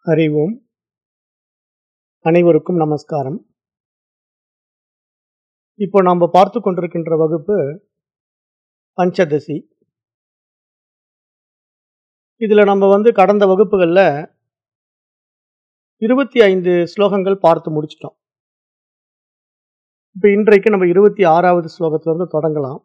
அறிவோம் அனைவருக்கும் நமஸ்காரம் இப்போ நாம் பார்த்து கொண்டிருக்கின்ற வகுப்பு பஞ்சதசி இதில் நம்ம வந்து கடந்த வகுப்புகளில் இருபத்தி ஐந்து ஸ்லோகங்கள் பார்த்து முடிச்சிட்டோம் இப்போ இன்றைக்கு நம்ம இருபத்தி ஆறாவது ஸ்லோகத்திலிருந்து தொடங்கலாம்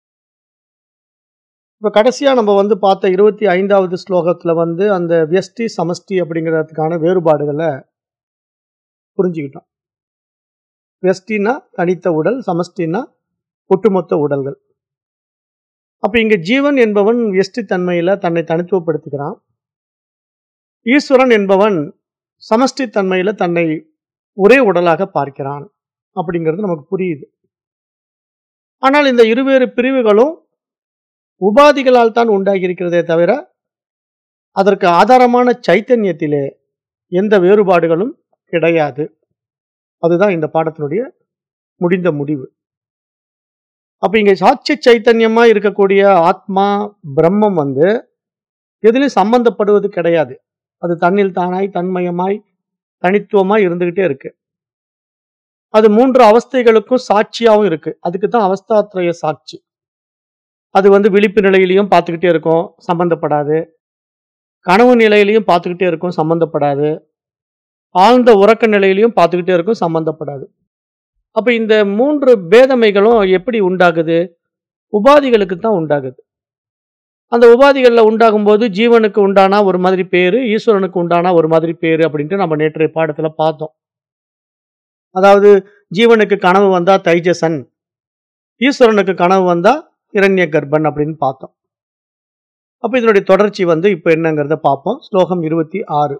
இப்போ கடைசியாக நம்ம வந்து பார்த்த இருபத்தி ஐந்தாவது ஸ்லோகத்தில் வந்து அந்த வியஷ்டி சமஷ்டி அப்படிங்கிறதுக்கான வேறுபாடுகளை புரிஞ்சுக்கிட்டோம் வியஷ்டினா தனித்த உடல் சமஷ்டினா ஒட்டுமொத்த உடல்கள் அப்போ இங்கே ஜீவன் என்பவன் வியஷ்டி தன்மையில் தன்னை தனித்துவப்படுத்திக்கிறான் ஈஸ்வரன் என்பவன் சமஷ்டி தன்மையில் தன்னை ஒரே உடலாக பார்க்கிறான் அப்படிங்கிறது நமக்கு புரியுது ஆனால் இந்த இருவேறு பிரிவுகளும் உபாதிகளால் தான் உண்டாகி இருக்கிறதே தவிர அதற்கு ஆதாரமான சைத்தன்யத்திலே எந்த வேறுபாடுகளும் கிடையாது அதுதான் இந்த பாடத்தினுடைய முடிந்த முடிவு அப்ப இங்க சாட்சி சைத்தன்யமா இருக்கக்கூடிய ஆத்மா பிரம்மம் வந்து எதிலும் சம்பந்தப்படுவது கிடையாது அது தன்னில் தானாய் தன்மயமாய் தனித்துவமாய் இருந்துகிட்டே இருக்கு அது மூன்று அவஸ்தைகளுக்கும் சாட்சியாகவும் இருக்கு அதுக்கு தான் அவஸ்தாத்ரய சாட்சி அது வந்து விழிப்பு நிலையிலையும் பார்த்துக்கிட்டே இருக்கும் சம்பந்தப்படாது கனவு நிலையிலையும் பார்த்துக்கிட்டே இருக்கும் சம்பந்தப்படாது ஆழ்ந்த உறக்க நிலையிலையும் பார்த்துக்கிட்டே இருக்கும் சம்பந்தப்படாது அப்ப இந்த மூன்று பேதமைகளும் எப்படி உண்டாகுது உபாதிகளுக்கு தான் உண்டாகுது அந்த உபாதிகளில் உண்டாகும் போது ஜீவனுக்கு உண்டானா ஒரு மாதிரி பேரு ஈஸ்வரனுக்கு உண்டானா ஒரு மாதிரி பேரு அப்படின்ட்டு நம்ம நேற்றைய பாடத்துல பார்த்தோம் அதாவது ஜீவனுக்கு கனவு வந்தா தைஜசன் ஈஸ்வரனுக்கு கனவு வந்தா இரண்ய கர்ப்பன் அப்படின்னு பார்த்தோம் அப்ப இதனுடைய தொடர்ச்சி வந்து இப்ப என்னங்கிறத பார்ப்போம் ஸ்லோகம் இருபத்தி ஆறு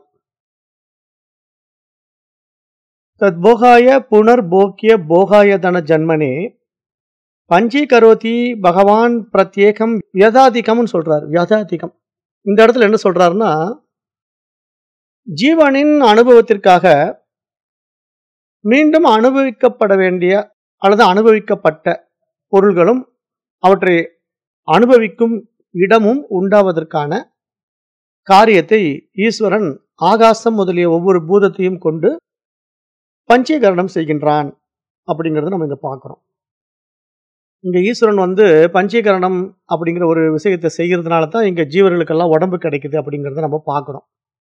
தத்போகாய புனர் போக்கிய போகாயதன ஜன்மனே பஞ்சீகரோதி பகவான் பிரத்யேகம் வியதாதிகம்னு சொல்றாரு வியதாதிகம் இந்த இடத்துல என்ன சொல்றாருன்னா ஜீவனின் அனுபவத்திற்காக மீண்டும் அனுபவிக்கப்பட வேண்டிய அல்லது அனுபவிக்கப்பட்ட பொருள்களும் அவற்றை அனுபவிக்கும் இடமும் உண்டாவதற்கான காரியத்தை ஈஸ்வரன் ஆகாசம் முதலிய ஒவ்வொரு பூதத்தையும் கொண்டு பஞ்சீகரணம் செய்கின்றான் அப்படிங்கிறத நம்ம இங்க பார்க்கிறோம் இங்க ஈஸ்வரன் வந்து பஞ்சீகரணம் அப்படிங்கிற ஒரு விஷயத்தை செய்யறதுனால தான் இங்க ஜீவர்களுக்கெல்லாம் உடம்பு கிடைக்குது அப்படிங்கிறத நம்ம பார்க்கிறோம்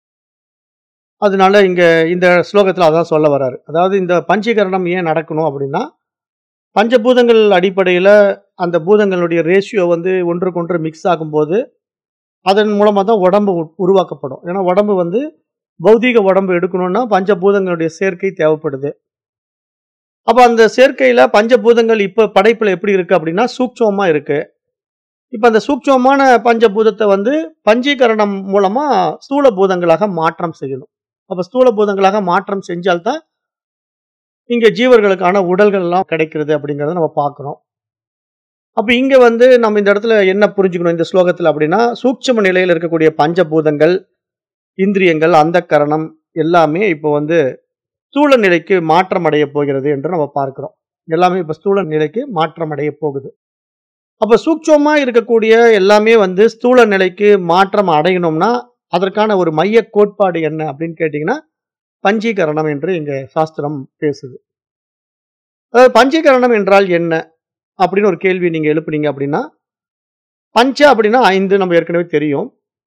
அதனால இங்க இந்த ஸ்லோகத்துல அதான் சொல்ல வர்றாரு அதாவது இந்த பஞ்சீகரணம் ஏன் நடக்கணும் அப்படின்னா பஞ்சபூதங்கள் அடிப்படையில் அந்த பூதங்களுடைய ரேஷியோ வந்து ஒன்றுக்கொன்று மிக்ஸ் ஆகும்போது அதன் மூலமாக தான் உடம்பு உ- உருவாக்கப்படும் ஏன்னா உடம்பு வந்து பௌதீக உடம்பு எடுக்கணும்னா பஞ்சபூதங்களுடைய சேர்க்கை தேவைப்படுது அப்போ அந்த சேர்க்கையில் பஞ்சபூதங்கள் இப்போ படைப்பில் எப்படி இருக்கு அப்படின்னா சூக்ஷ்மமா இருக்கு இப்போ அந்த சூக்ஷ்மமான பஞ்சபூதத்தை வந்து பஞ்சீகரணம் மூலமாக ஸ்தூல பூதங்களாக மாற்றம் செய்யணும் அப்போ ஸ்தூல பூதங்களாக மாற்றம் செஞ்சால்தான் இங்க ஜீவர்களுக்கான உடல்கள் எல்லாம் கிடைக்கிறது அப்படிங்கறத நம்ம பார்க்கிறோம் அப்ப இங்க வந்து நம்ம இந்த இடத்துல என்ன புரிஞ்சுக்கணும் இந்த ஸ்லோகத்துல அப்படின்னா சூட்சும நிலையில் இருக்கக்கூடிய பஞ்சபூதங்கள் இந்திரியங்கள் அந்த கரணம் எல்லாமே இப்போ வந்து ஸ்தூல நிலைக்கு மாற்றம் அடைய போகிறது என்று நம்ம பார்க்கிறோம் எல்லாமே இப்ப ஸ்தூல நிலைக்கு மாற்றம் அடைய போகுது அப்ப சூட்சமா இருக்கக்கூடிய எல்லாமே வந்து ஸ்தூல நிலைக்கு மாற்றம் அடையணும்னா அதற்கான ஒரு மைய கோட்பாடு என்ன அப்படின்னு கேட்டீங்கன்னா பஞ்சீகரணம் என்று இங்க சாஸ்திரம் பேசுது அதாவது பஞ்சீகரணம் என்றால் என்ன அப்படின்னு ஒரு கேள்வி நீங்க எழுப்புனீங்க அப்படின்னா பஞ்ச அப்படின்னா ஐந்து நம்ம ஏற்கனவே தெரியும்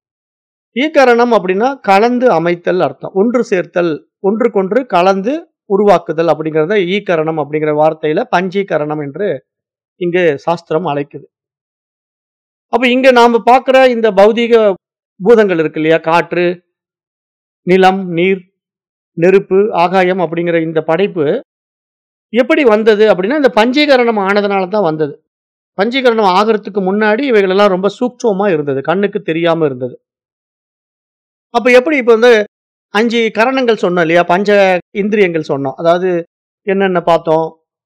ஈகரணம் அப்படின்னா கலந்து அமைத்தல் அர்த்தம் ஒன்று சேர்த்தல் ஒன்றுக்கொன்று கலந்து உருவாக்குதல் அப்படிங்கிறத ஈகரணம் அப்படிங்கிற வார்த்தையில பஞ்சீகரணம் என்று இங்கு சாஸ்திரம் அழைக்குது அப்ப இங்க நாம பார்க்கிற இந்த பௌதீக பூதங்கள் இருக்கு இல்லையா காற்று நிலம் நீர் நெருப்பு ஆகாயம் அப்படிங்கிற இந்த படைப்பு எப்படி வந்தது அப்படின்னா இந்த பஞ்சீகரணம் ஆனதுனால தான் வந்தது பஞ்சீகரணம் ஆகிறதுக்கு முன்னாடி இவைகள் எல்லாம் ரொம்ப சூக்ஷ்மமா இருந்தது கண்ணுக்கு தெரியாம இருந்தது அப்ப எப்படி இப்போ வந்து அஞ்சு கரணங்கள் சொன்னோம் இல்லையா பஞ்ச இந்திரியங்கள் சொன்னோம் அதாவது என்னென்ன பார்த்தோம்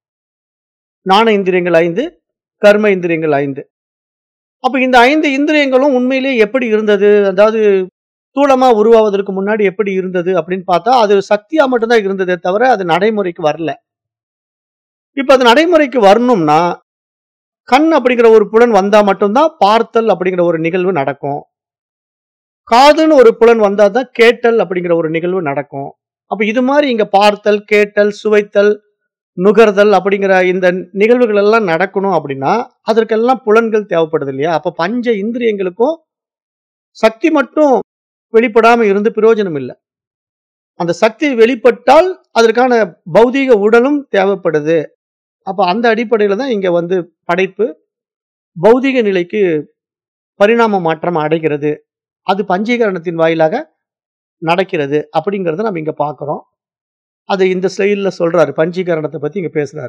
ஞான இந்திரியங்கள் ஐந்து கர்ம இந்திரியங்கள் ஐந்து அப்ப இந்த ஐந்து இந்திரியங்களும் உண்மையிலேயே எப்படி இருந்தது அதாவது ஸ்தூலமா உருவாவதற்கு முன்னாடி எப்படி இருந்தது அப்படின்னு பார்த்தா அது சக்தியா மட்டும்தான் இருந்ததே தவிர அது நடைமுறைக்கு வரல இப்ப அது நடைமுறைக்கு வரணும்னா கண் அப்படிங்கிற ஒரு புலன் வந்தா மட்டும்தான் பார்த்தல் அப்படிங்கிற ஒரு நிகழ்வு நடக்கும் காதுன்னு ஒரு புலன் வந்தா தான் கேட்டல் அப்படிங்கிற ஒரு நிகழ்வு நடக்கும் அப்ப இது மாதிரி இங்க பார்த்தல் கேட்டல் சுவைத்தல் நுகர்தல் அப்படிங்கிற இந்த நிகழ்வுகள் எல்லாம் நடக்கணும் அப்படின்னா அதற்கெல்லாம் புலன்கள் தேவைப்படுது இல்லையா அப்ப பஞ்ச இந்திரியங்களுக்கும் சக்தி மட்டும் வெளிப்படாம இருந்து பிரயோஜனம் இல்லை அந்த சக்தி வெளிப்பட்டால் அதற்கான பௌதீக உடலும் தேவைப்படுது அப்ப அந்த அடிப்படையில தான் இங்க வந்து படைப்பு பௌதீக நிலைக்கு பரிணாம மாற்றம் அடைகிறது அது பஞ்சீகரணத்தின் வாயிலாக நடக்கிறது அப்படிங்கறத நம்ம இங்க பார்க்கிறோம் அது இந்த ஸ்லைட்ல சொல்றாரு பஞ்சீகரணத்தை பத்தி இங்க பேசுறாரு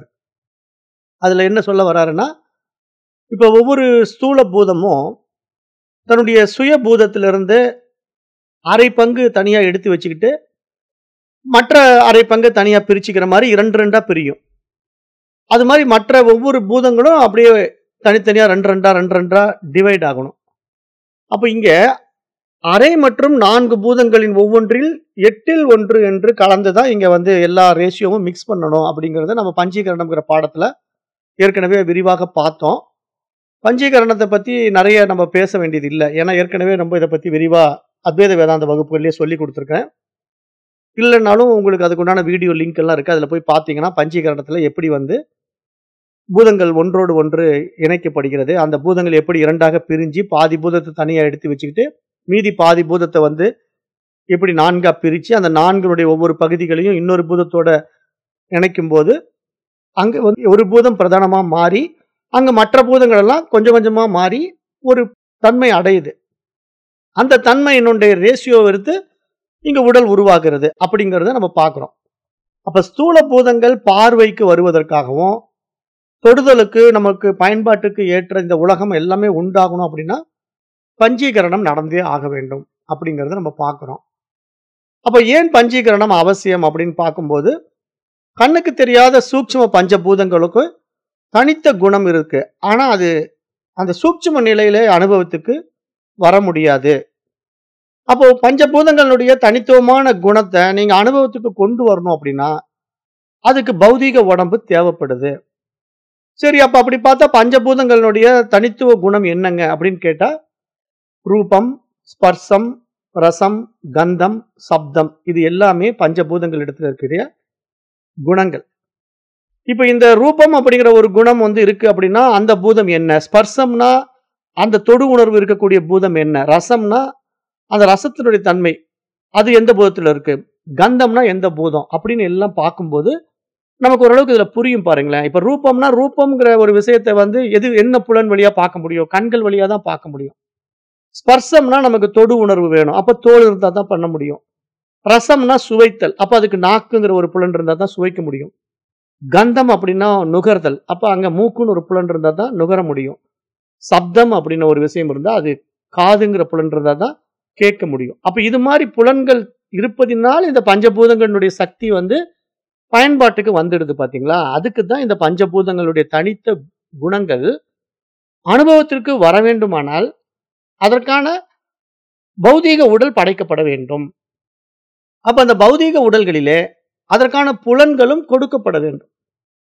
அதுல என்ன சொல்ல வர்றாருன்னா இப்ப ஒவ்வொரு ஸ்தூல பூதமும் தன்னுடைய சுய பூதத்திலிருந்து அரை பங்கு தனியா எடுத்து வச்சுக்கிட்டு மற்ற அரை பங்கு தனியா பிரிச்சுக்கிற மாதிரி இரண்டு ரெண்டா பிரியும் அது மாதிரி மற்ற ஒவ்வொரு பூதங்களும் அப்படியே தனித்தனியா ரெண்டு ரெண்டா ரெண்டு ரெண்டா டிவைட் ஆகணும் அப்ப இங்க அரை மற்றும் நான்கு பூதங்களின் ஒவ்வொன்றில் எட்டில் ஒன்று என்று கலந்துதான் இங்க வந்து எல்லா ரேஷியோவும் மிக்ஸ் பண்ணணும் அப்படிங்கறத நம்ம பஞ்சீகரணம்ங்கிற பாடத்துல ஏற்கனவே விரிவாக பார்த்தோம் பஞ்சீகரணத்தை பத்தி நிறைய நம்ம பேச வேண்டியது இல்லை ஏன்னா ஏற்கனவே நம்ம இதை பத்தி விரிவா அத்வைத வேதாந்த வகுப்புகள்லயே சொல்லி கொடுத்துருக்கேன் இல்லைனாலும் உங்களுக்கு அதுக்குண்டான வீடியோ லிங்க் எல்லாம் இருக்கு அதுல போய் பார்த்தீங்கன்னா பஞ்சீகரணத்துல எப்படி வந்து பூதங்கள் ஒன்றோடு ஒன்று இணைக்கப்படுகிறது அந்த பூதங்கள் எப்படி இரண்டாக பிரிஞ்சு பாதி பூதத்தை தனியா எடுத்து வச்சுக்கிட்டு மீதி பாதி பூதத்தை வந்து எப்படி நான்கா பிரிச்சு அந்த நான்களுடைய ஒவ்வொரு பகுதிகளையும் இன்னொரு பூதத்தோட இணைக்கும் போது அங்க வந்து ஒரு பூதம் பிரதானமா மாறி அங்க மற்ற பூதங்கள் எல்லாம் கொஞ்சம் கொஞ்சமா மாறி ஒரு தன்மை அடையுது அந்த தன்மையினுடைய ரேஷியோ எடுத்து இங்க உடல் உருவாகிறது அப்படிங்கறத நம்ம பார்க்கிறோம் அப்ப ஸ்தூல பூதங்கள் பார்வைக்கு வருவதற்காகவும் தொடுதலுக்கு நமக்கு பயன்பாட்டுக்கு ஏற்ற இந்த உலகம் எல்லாமே உண்டாகணும் அப்படின்னா பஞ்சீகரணம் நடந்தே ஆக வேண்டும் அப்படிங்கறத நம்ம பார்க்கிறோம் அப்ப ஏன் பஞ்சீகரணம் அவசியம் அப்படின்னு பார்க்கும்போது கண்ணுக்கு தெரியாத சூட்சும பஞ்சபூதங்களுக்கு தனித்த குணம் இருக்கு ஆனா அது அந்த சூட்சும நிலையிலே அனுபவத்துக்கு வர முடியாது அப்போ பஞ்சபூதங்களுடைய தனித்துவமான குணத்தை நீங்க அனுபவத்துக்கு கொண்டு வரணும் அப்படின்னா அதுக்கு பௌதீக உடம்பு தேவைப்படுது சரி அப்ப அப்படி பார்த்தா பஞ்சபூதங்களுடைய தனித்துவ குணம் என்னங்க அப்படின்னு கேட்டா ரூபம் ஸ்பர்சம் ரசம் கந்தம் சப்தம் இது எல்லாமே பஞ்சபூதங்கள் இடத்துல இருக்கிற குணங்கள் இப்ப இந்த ரூபம் அப்படிங்கிற ஒரு குணம் வந்து இருக்கு அப்படின்னா அந்த பூதம் என்ன ஸ்பர்சம்னா அந்த தொடு உணர்வு இருக்கக்கூடிய பூதம் என்ன ரசம்னா அந்த ரசத்தினுடைய தன்மை அது எந்த பூதத்துல இருக்கு கந்தம்னா எந்த பூதம் அப்படின்னு எல்லாம் பார்க்கும்போது நமக்கு ஓரளவுக்கு இதுல புரியும் பாருங்களேன் இப்ப ரூபம்னா ரூபம்ங்கிற ஒரு விஷயத்தை வந்து எது என்ன புலன் வழியா பார்க்க முடியும் கண்கள் வழியா தான் பார்க்க முடியும் ஸ்பர்சம்னா நமக்கு தொடு உணர்வு வேணும் அப்ப தோல் இருந்தா தான் பண்ண முடியும் ரசம்னா சுவைத்தல் அப்ப அதுக்கு நாக்குங்கிற ஒரு புலன் இருந்தா தான் சுவைக்க முடியும் கந்தம் அப்படின்னா நுகர்தல் அப்ப அங்க மூக்குன்னு ஒரு புலன் இருந்தா தான் நுகர முடியும் சப்தம் அப்படின்னு ஒரு விஷயம் இருந்தா அது காதுங்கிற புலன் இருந்தா தான் கேட்க முடியும் அப்ப இது மாதிரி புலன்கள் இருப்பதினால் இந்த பஞ்சபூதங்களுடைய சக்தி வந்து பயன்பாட்டுக்கு வந்துடுது பாத்தீங்களா அதுக்கு தான் இந்த பஞ்சபூதங்களுடைய தனித்த குணங்கள் அனுபவத்திற்கு வர வேண்டுமானால் அதற்கான பௌதீக உடல் படைக்கப்பட வேண்டும் அப்ப அந்த பௌதீக உடல்களிலே அதற்கான புலன்களும் கொடுக்கப்பட வேண்டும்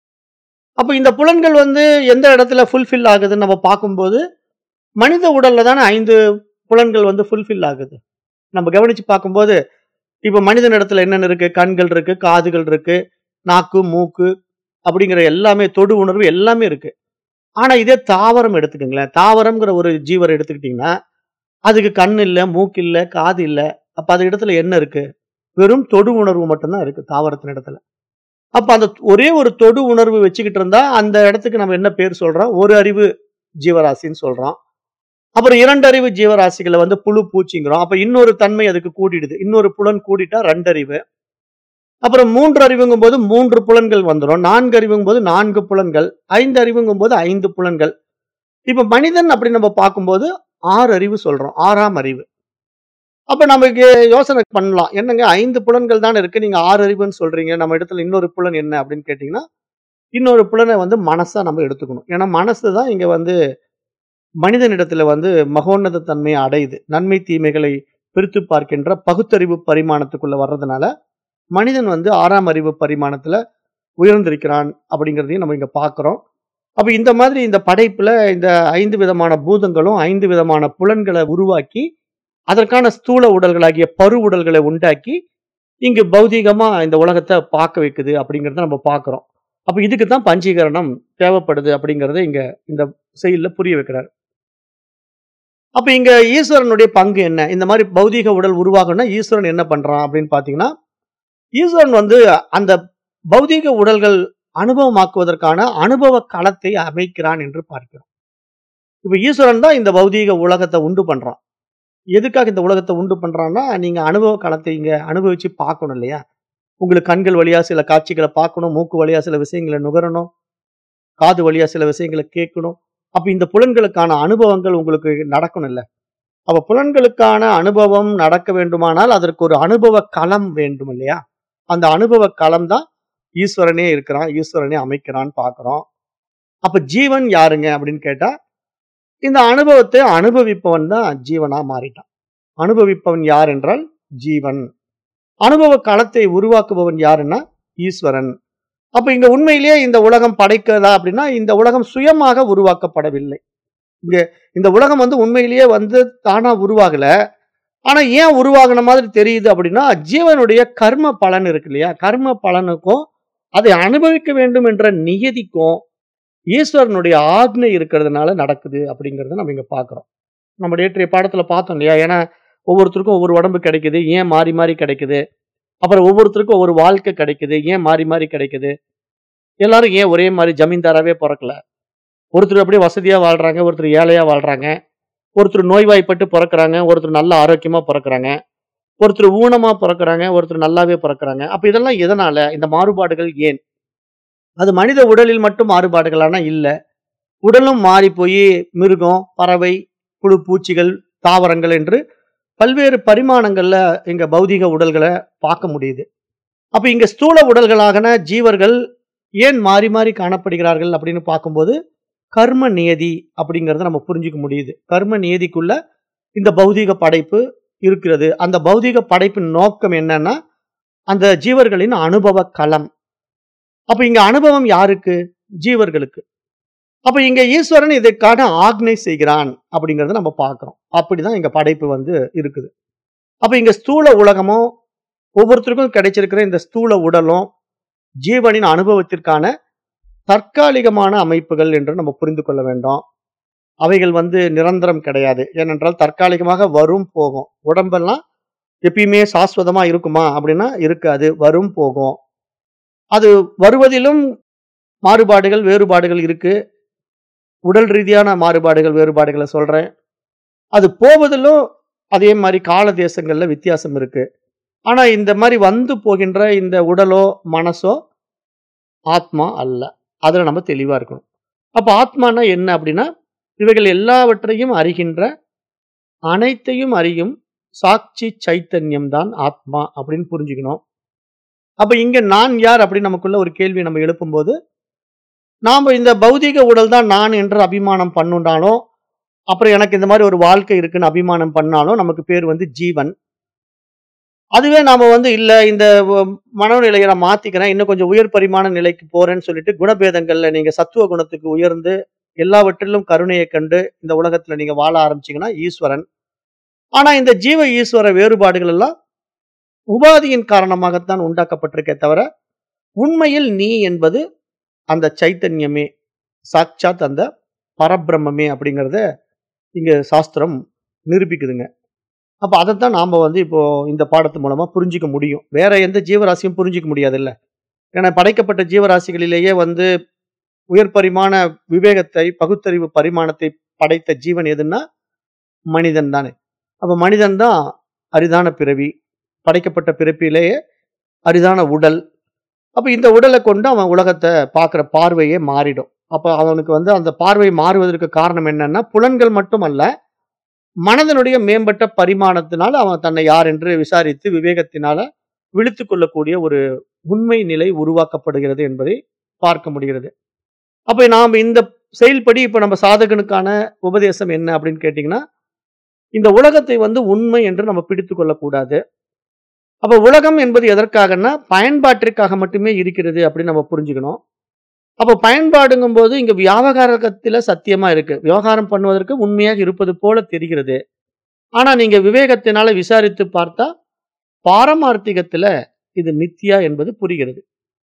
அப்ப இந்த புலன்கள் வந்து எந்த இடத்துல ஃபுல்ஃபில் ஆகுதுன்னு நம்ம பார்க்கும்போது மனித உடல்ல தானே ஐந்து புலன்கள் வந்து ஃபுல்ஃபில் ஆகுது நம்ம கவனிச்சு பார்க்கும்போது இப்ப மனிதன் இடத்துல என்னென்ன இருக்கு கண்கள் இருக்கு காதுகள் இருக்கு நாக்கு மூக்கு அப்படிங்கிற எல்லாமே தொடு உணர்வு எல்லாமே இருக்கு ஆனா இதே தாவரம் எடுத்துக்கோங்களேன் தாவரம்ங்கிற ஒரு ஜீவரை எடுத்துக்கிட்டீங்கன்னா அதுக்கு கண் இல்ல மூக்கு இல்ல காது இல்ல அப்ப அது இடத்துல என்ன இருக்கு வெறும் தொடு உணர்வு மட்டும்தான் இருக்கு தாவரத்தின் இடத்துல அப்ப அந்த ஒரே ஒரு தொடு உணர்வு வச்சுக்கிட்டு இருந்தா அந்த இடத்துக்கு நம்ம என்ன பேர் சொல்றோம் ஒரு அறிவு ஜீவராசின்னு சொல்றோம் அப்புறம் இரண்டு அறிவு ஜீவராசிகளை வந்து புழு பூச்சிங்கிறோம் அப்ப இன்னொரு தன்மை அதுக்கு கூட்டிடுது இன்னொரு புலன் கூட்டிட்டா ரெண்டு அறிவு அப்புறம் மூன்று அறிவுங்கும் போது மூன்று புலன்கள் வந்துடும் நான்கு அறிவுங்கும் போது நான்கு புலன்கள் ஐந்து அறிவுங்கும் போது ஐந்து புலன்கள் இப்ப மனிதன் அப்படி நம்ம பார்க்கும்போது ஆறு அறிவு சொல்றோம் ஆறாம் அறிவு அப்ப நமக்கு யோசனை பண்ணலாம் என்னங்க ஐந்து புலன்கள் தான் இருக்கு நீங்க ஆறு அறிவுன்னு சொல்றீங்க நம்ம இடத்துல இன்னொரு புலன் என்ன அப்படின்னு கேட்டீங்கன்னா இன்னொரு புலனை வந்து மனசா நம்ம எடுத்துக்கணும் ஏன்னா மனசு தான் இங்க வந்து மனிதனிடத்துல வந்து மகோன்னத தன்மையை அடையுது நன்மை தீமைகளை பிரித்து பார்க்கின்ற பகுத்தறிவு பரிமாணத்துக்குள்ள வர்றதுனால மனிதன் வந்து ஆறாம் அறிவு பரிமாணத்துல உயர்ந்திருக்கிறான் அப்படிங்கிறதையும் நம்ம இங்க பார்க்கிறோம் அப்ப இந்த மாதிரி இந்த படைப்புல இந்த ஐந்து விதமான பூதங்களும் ஐந்து விதமான புலன்களை உருவாக்கி அதற்கான ஸ்தூல உடல்களாகிய பரு உடல்களை உண்டாக்கி இங்கு பௌதீகமா இந்த உலகத்தை பார்க்க வைக்குது அப்படிங்கிறத நம்ம பார்க்கிறோம் அப்ப இதுக்கு தான் பஞ்சீகரணம் தேவைப்படுது அப்படிங்கறத இங்க இந்த செயல்ல புரிய வைக்கிறார் அப்ப இங்க ஈஸ்வரனுடைய பங்கு என்ன இந்த மாதிரி பௌதீக உடல் உருவாகணும்னா ஈஸ்வரன் என்ன பண்றான் அப்படின்னு பாத்தீங்கன்னா ஈஸ்வரன் வந்து அந்த பௌதீக உடல்கள் அனுபவமாக்குவதற்கான அனுபவ களத்தை அமைக்கிறான் என்று பார்க்கிறோம் இப்ப ஈஸ்வரன் தான் இந்த பௌதீக உலகத்தை உண்டு பண்றான் எதுக்காக இந்த உலகத்தை உண்டு பண்றான்னா நீங்க அனுபவ களத்தை இங்க அனுபவிச்சு பார்க்கணும் இல்லையா உங்களுக்கு கண்கள் வழியா சில காட்சிகளை பார்க்கணும் மூக்கு வழியா சில விஷயங்களை நுகரணும் காது வழியா சில விஷயங்களை கேட்கணும் அப்ப இந்த புலன்களுக்கான அனுபவங்கள் உங்களுக்கு நடக்கணும் இல்ல அப்ப புலன்களுக்கான அனுபவம் நடக்க வேண்டுமானால் அதற்கு ஒரு அனுபவ களம் வேண்டும் இல்லையா அந்த அனுபவ களம் தான் ஈஸ்வரனே இருக்கிறான் ஈஸ்வரனே அமைக்கிறான்னு பார்க்கிறோம் அப்ப ஜீவன் யாருங்க அப்படின்னு கேட்டா இந்த அனுபவத்தை அனுபவிப்பவன் தான் ஜீவனா மாறிட்டான் அனுபவிப்பவன் யார் என்றால் ஜீவன் அனுபவ களத்தை உருவாக்குபவன் யாருன்னா ஈஸ்வரன் அப்ப இங்க உண்மையிலேயே இந்த உலகம் படைக்கிறதா அப்படின்னா இந்த உலகம் சுயமாக உருவாக்கப்படவில்லை இங்க இந்த உலகம் வந்து உண்மையிலேயே வந்து தானா உருவாகல ஆனா ஏன் உருவாகின மாதிரி தெரியுது அப்படின்னா ஜீவனுடைய கர்ம பலன் இருக்கு இல்லையா கர்ம பலனுக்கும் அதை அனுபவிக்க வேண்டும் என்ற நியதிக்கும் ஈஸ்வரனுடைய ஆக்னை இருக்கிறதுனால நடக்குது அப்படிங்கறத நம்ம இங்க பாக்குறோம் நம்ம நேற்றைய பாடத்துல பார்த்தோம் இல்லையா ஏன்னா ஒவ்வொருத்தருக்கும் ஒவ்வொரு உடம்பு கிடைக்குது ஏன் மாறி மாறி கிடைக்குது அப்புறம் ஒவ்வொருத்தருக்கும் ஒரு வாழ்க்கை கிடைக்குது ஏன் மாறி மாறி கிடைக்குது எல்லாரும் ஏன் ஒரே மாதிரி ஜமீன்தாராவே பிறக்கல ஒருத்தர் அப்படியே வசதியா வாழ்றாங்க ஒருத்தர் ஏழையா வாழ்றாங்க ஒருத்தர் நோய்வாய்ப்பட்டு பிறக்கறாங்க ஒருத்தர் நல்ல ஆரோக்கியமா பிறக்கறாங்க ஒருத்தர் ஊனமா பிறக்கறாங்க ஒருத்தர் நல்லாவே பிறக்கறாங்க அப்ப இதெல்லாம் எதனால இந்த மாறுபாடுகள் ஏன் அது மனித உடலில் மட்டும் மாறுபாடுகளானா இல்ல உடலும் மாறி போய் மிருகம் பறவை புழு பூச்சிகள் தாவரங்கள் என்று பல்வேறு பரிமாணங்கள்ல இங்க பௌதிக உடல்களை பார்க்க முடியுது அப்ப இங்க ஸ்தூல உடல்களாகன ஜீவர்கள் ஏன் மாறி மாறி காணப்படுகிறார்கள் அப்படின்னு பார்க்கும்போது கர்ம நியதி அப்படிங்கறத நம்ம புரிஞ்சுக்க முடியுது கர்ம நியதிக்குள்ள இந்த பௌதீக படைப்பு இருக்கிறது அந்த பௌதீக படைப்பின் நோக்கம் என்னன்னா அந்த ஜீவர்களின் அனுபவ களம் அப்ப இங்க அனுபவம் யாருக்கு ஜீவர்களுக்கு அப்ப இங்க ஈஸ்வரன் இதற்கான ஆக்னை செய்கிறான் அப்படிங்கறத நம்ம பார்க்கிறோம் அப்படிதான் இங்க படைப்பு வந்து இருக்குது அப்ப இங்க ஸ்தூல உலகமும் ஒவ்வொருத்தருக்கும் கிடைச்சிருக்கிற இந்த ஸ்தூல உடலும் ஜீவனின் அனுபவத்திற்கான தற்காலிகமான அமைப்புகள் என்று நம்ம புரிந்து கொள்ள வேண்டும் அவைகள் வந்து நிரந்தரம் கிடையாது ஏனென்றால் தற்காலிகமாக வரும் போகும் உடம்பெல்லாம் எப்பயுமே சாஸ்வதமா இருக்குமா அப்படின்னா இருக்காது வரும் போகும் அது வருவதிலும் மாறுபாடுகள் வேறுபாடுகள் இருக்கு உடல் ரீதியான மாறுபாடுகள் வேறுபாடுகளை சொல்றேன் அது போவதிலும் அதே மாதிரி கால தேசங்கள்ல வித்தியாசம் இருக்கு ஆனா இந்த மாதிரி வந்து போகின்ற இந்த உடலோ மனசோ ஆத்மா அல்ல அதுல நம்ம தெளிவா இருக்கணும் அப்ப ஆத்மானா என்ன அப்படின்னா இவைகள் எல்லாவற்றையும் அறிகின்ற அனைத்தையும் அறியும் சாட்சி சைத்தன்யம் தான் ஆத்மா அப்படின்னு புரிஞ்சுக்கணும் அப்ப இங்க நான் யார் அப்படின்னு நமக்குள்ள ஒரு கேள்வி நம்ம எழுப்பும்போது நாம இந்த பௌதீக உடல் தான் நான் என்று அபிமானம் பண்ணுனாலும் அப்புறம் எனக்கு இந்த மாதிரி ஒரு வாழ்க்கை இருக்குன்னு அபிமானம் பண்ணாலும் நமக்கு பேர் வந்து ஜீவன் அதுவே நாம வந்து இல்ல இந்த வ- மனநிலையை நான் மாத்திக்கிறேன் இன்னும் கொஞ்சம் உயர் பரிமாண நிலைக்கு போறேன்னு சொல்லிட்டு குணபேதங்கள்ல நீங்க சத்துவ குணத்துக்கு உயர்ந்து எல்லாவற்றிலும் கருணையை கண்டு இந்த உலகத்துல நீங்க வாழ ஆரம்பிச்சீங்கன்னா ஈஸ்வரன் ஆனா இந்த ஜீவ ஈஸ்வர வேறுபாடுகள் எல்லாம் உபாதியின் காரணமாகத்தான் உண்டாக்கப்பட்டிருக்கே தவிர உண்மையில் நீ என்பது அந்த சைத்தன்யமே சாட்சாத் அந்த பரபிரம்மே அப்படிங்கிறத இங்க சாஸ்திரம் நிரூபிக்குதுங்க அப்ப அதைத்தான் நாம வந்து இப்போ இந்த பாடத்து மூலமா புரிஞ்சிக்க முடியும் வேற எந்த ஜீவராசியும் புரிஞ்சிக்க முடியாது இல்ல ஏன்னா படைக்கப்பட்ட ஜீவராசிகளிலேயே வந்து உயர் பரிமாண விவேகத்தை பகுத்தறிவு பரிமாணத்தை படைத்த ஜீவன் எதுன்னா மனிதன் தானே அப்ப மனிதன் தான் அரிதான பிறவி படைக்கப்பட்ட பிறப்பிலேயே அரிதான உடல் அப்ப இந்த உடலை கொண்டு அவன் உலகத்தை பார்க்குற பார்வையே மாறிடும் அப்ப அவனுக்கு வந்து அந்த பார்வை மாறுவதற்கு காரணம் என்னன்னா புலன்கள் மட்டுமல்ல மனதனுடைய மேம்பட்ட பரிமாணத்தினால் அவன் தன்னை யார் என்று விசாரித்து விவேகத்தினால விழித்து கொள்ளக்கூடிய ஒரு உண்மை நிலை உருவாக்கப்படுகிறது என்பதை பார்க்க முடிகிறது அப்ப நாம் இந்த செயல்படி இப்ப நம்ம சாதகனுக்கான உபதேசம் என்ன அப்படின்னு கேட்டீங்கன்னா இந்த உலகத்தை வந்து உண்மை என்று நம்ம பிடித்து கொள்ளக்கூடாது அப்ப உலகம் என்பது எதற்காகன்னா பயன்பாட்டிற்காக மட்டுமே இருக்கிறது அப்படின்னு நம்ம புரிஞ்சுக்கணும் அப்ப பயன்பாடுங்கும் போது இங்க வியாபகாரகத்துல சத்தியமா இருக்கு விவகாரம் பண்ணுவதற்கு உண்மையாக இருப்பது போல தெரிகிறது ஆனா நீங்க விவேகத்தினால விசாரித்து பார்த்தா பாரமார்த்திகத்துல இது மித்தியா என்பது புரிகிறது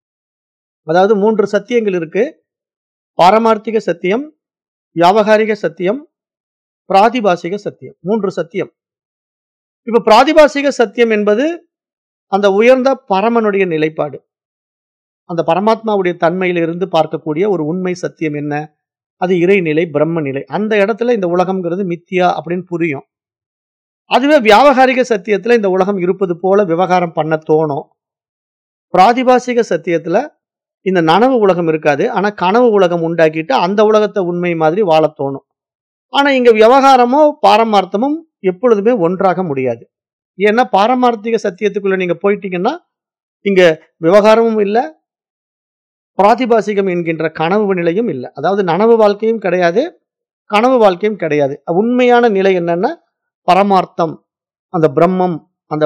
அதாவது மூன்று சத்தியங்கள் இருக்கு பாரமார்த்திக சத்தியம் வியாபகாரிக சத்தியம் பிராதிபாசிக சத்தியம் மூன்று சத்தியம் இப்ப பிராதிபாசிக சத்தியம் என்பது அந்த உயர்ந்த பரமனுடைய நிலைப்பாடு அந்த பரமாத்மாவுடைய தன்மையிலிருந்து பார்க்கக்கூடிய ஒரு உண்மை சத்தியம் என்ன அது இறைநிலை பிரம்ம நிலை அந்த இடத்துல இந்த உலகம்ங்கிறது மித்தியா அப்படின்னு புரியும் அதுவே வியாபகாரிக சத்தியத்துல இந்த உலகம் இருப்பது போல விவகாரம் பண்ண தோணும் பிராதிபாசிக சத்தியத்துல இந்த நனவு உலகம் இருக்காது ஆனா கனவு உலகம் உண்டாக்கிட்டு அந்த உலகத்தை உண்மை மாதிரி வாழ தோணும் ஆனா இங்க விவகாரமோ பாரமார்த்தமும் எப்பொழுதுமே ஒன்றாக முடியாது ஏன்னா பாரமார்த்திக சத்தியத்துக்குள்ள நீங்க போயிட்டீங்கன்னா இங்க விவகாரமும் இல்லை பிராதிபாசிகம் என்கின்ற கனவு நிலையும் இல்லை அதாவது நனவு வாழ்க்கையும் கிடையாது கனவு வாழ்க்கையும் கிடையாது உண்மையான நிலை என்னன்னா பரமார்த்தம் அந்த பிரம்மம் அந்த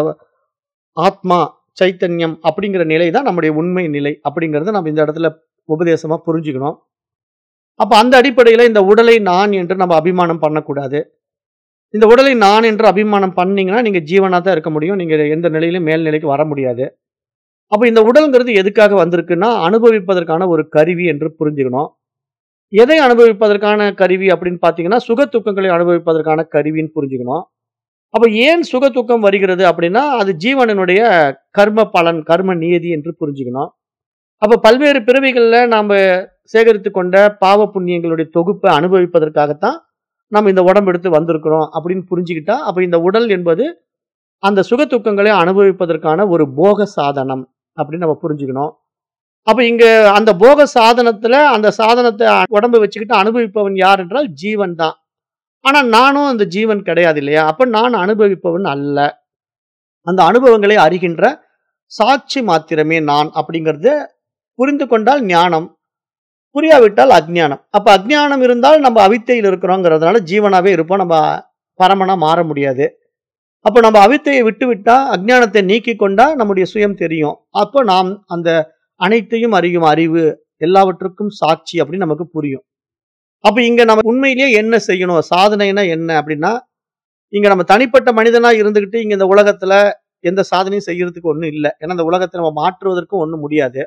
ஆத்மா சைத்தன்யம் அப்படிங்கிற நிலை தான் நம்முடைய உண்மை நிலை அப்படிங்கறத நம்ம இந்த இடத்துல உபதேசமா புரிஞ்சுக்கணும் அப்ப அந்த அடிப்படையில இந்த உடலை நான் என்று நம்ம அபிமானம் பண்ணக்கூடாது இந்த உடலை நான் என்று அபிமானம் பண்ணீங்கன்னா நீங்க ஜீவனா தான் இருக்க முடியும் நீங்க எந்த நிலையிலும் மேல் நிலைக்கு வர முடியாது அப்ப இந்த உடல்ங்கிறது எதுக்காக வந்திருக்குன்னா அனுபவிப்பதற்கான ஒரு கருவி என்று புரிஞ்சுக்கணும் எதை அனுபவிப்பதற்கான கருவி அப்படின்னு பார்த்தீங்கன்னா சுக துக்கங்களை அனுபவிப்பதற்கான கருவின்னு புரிஞ்சுக்கணும் அப்ப ஏன் சுக துக்கம் வருகிறது அப்படின்னா அது ஜீவனனுடைய கர்ம பலன் கர்ம நியதி என்று புரிஞ்சுக்கணும் அப்ப பல்வேறு பிறவிகள்ல நாம சேகரித்து கொண்ட பாவ புண்ணியங்களுடைய தொகுப்பை அனுபவிப்பதற்காகத்தான் நம்ம இந்த உடம்பு எடுத்து வந்திருக்கிறோம் அப்படின்னு புரிஞ்சுக்கிட்டா அப்ப இந்த உடல் என்பது அந்த சுக துக்கங்களை அனுபவிப்பதற்கான ஒரு போக சாதனம் அப்படின்னு நம்ம புரிஞ்சுக்கணும் அப்ப இங்க அந்த போக சாதனத்துல அந்த சாதனத்தை உடம்பு வச்சுக்கிட்டு அனுபவிப்பவன் யார் என்றால் ஜீவன் தான் ஆனா நானும் அந்த ஜீவன் கிடையாது இல்லையா அப்ப நான் அனுபவிப்பவன் அல்ல அந்த அனுபவங்களை அறிகின்ற சாட்சி மாத்திரமே நான் அப்படிங்கறத புரிந்து கொண்டால் ஞானம் புரியாவிட்டால் அஜ்ஞானம் அப்ப அஜ்ஞானம் இருந்தால் நம்ம அவித்தையில் இருக்கிறோங்கிறதுனால ஜீவனாவே இருப்போம் நம்ம பரமனா மாற முடியாது அப்போ நம்ம அவித்தையை விட்டு விட்டா அஜ்ஞானத்தை நீக்கி கொண்டா நம்முடைய சுயம் தெரியும் அப்போ நாம் அந்த அனைத்தையும் அறியும் அறிவு எல்லாவற்றுக்கும் சாட்சி அப்படின்னு நமக்கு புரியும் அப்ப இங்க நம்ம உண்மையிலேயே என்ன செய்யணும் சாதனைனா என்ன அப்படின்னா இங்க நம்ம தனிப்பட்ட மனிதனா இருந்துகிட்டு இங்க இந்த உலகத்துல எந்த சாதனையும் செய்யறதுக்கு ஒண்ணும் இல்லை ஏன்னா இந்த உலகத்தை நம்ம மாற்றுவதற்கும் ஒண்ணும் முடியாது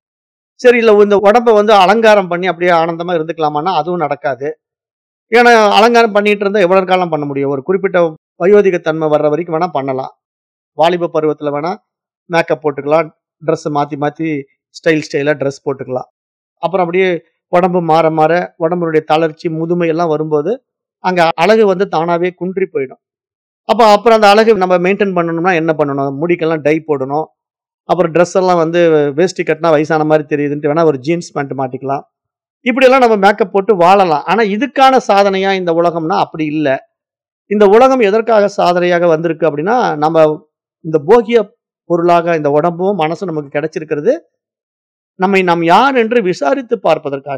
சரி இல்ல இந்த உடம்ப வந்து அலங்காரம் பண்ணி அப்படியே ஆனந்தமா இருந்துக்கலாமான்னா அதுவும் நடக்காது ஏன்னா அலங்காரம் பண்ணிட்டு இருந்தா எவ்வளவு காலம் பண்ண முடியும் ஒரு குறிப்பிட்ட வயோதிக தன்மை வர்ற வரைக்கும் வேணா பண்ணலாம் வாலிப பருவத்துல வேணா மேக்கப் போட்டுக்கலாம் ட்ரெஸ் மாத்தி மாத்தி ஸ்டைல் ஸ்டைலா ட்ரெஸ் போட்டுக்கலாம் அப்புறம் அப்படியே உடம்பு மாற மாற உடம்புடைய தளர்ச்சி முதுமை எல்லாம் வரும்போது அங்க அழகு வந்து தானாவே குன்றி போயிடும் அப்ப அப்புறம் அந்த அழகு நம்ம மெயின்டைன் பண்ணணும்னா என்ன பண்ணணும் முடிக்கெல்லாம் டை போடணும் அப்புறம் ட்ரெஸ் எல்லாம் வந்து வேஷ்டி கட்டினா வயசான மாதிரி தெரியுதுன்ட்டு வேணா ஒரு ஜீன்ஸ் பேண்ட் மாட்டிக்கலாம் இப்படியெல்லாம் நம்ம மேக்கப் போட்டு வாழலாம் ஆனா இதுக்கான சாதனையா இந்த உலகம்னா அப்படி இல்லை இந்த உலகம் எதற்காக சாதனையாக வந்திருக்கு அப்படின்னா நம்ம இந்த போகிய பொருளாக இந்த உடம்பும் மனசும் நமக்கு கிடைச்சிருக்கிறது நம்மை நாம் யார் என்று விசாரித்து பார்ப்பதற்காக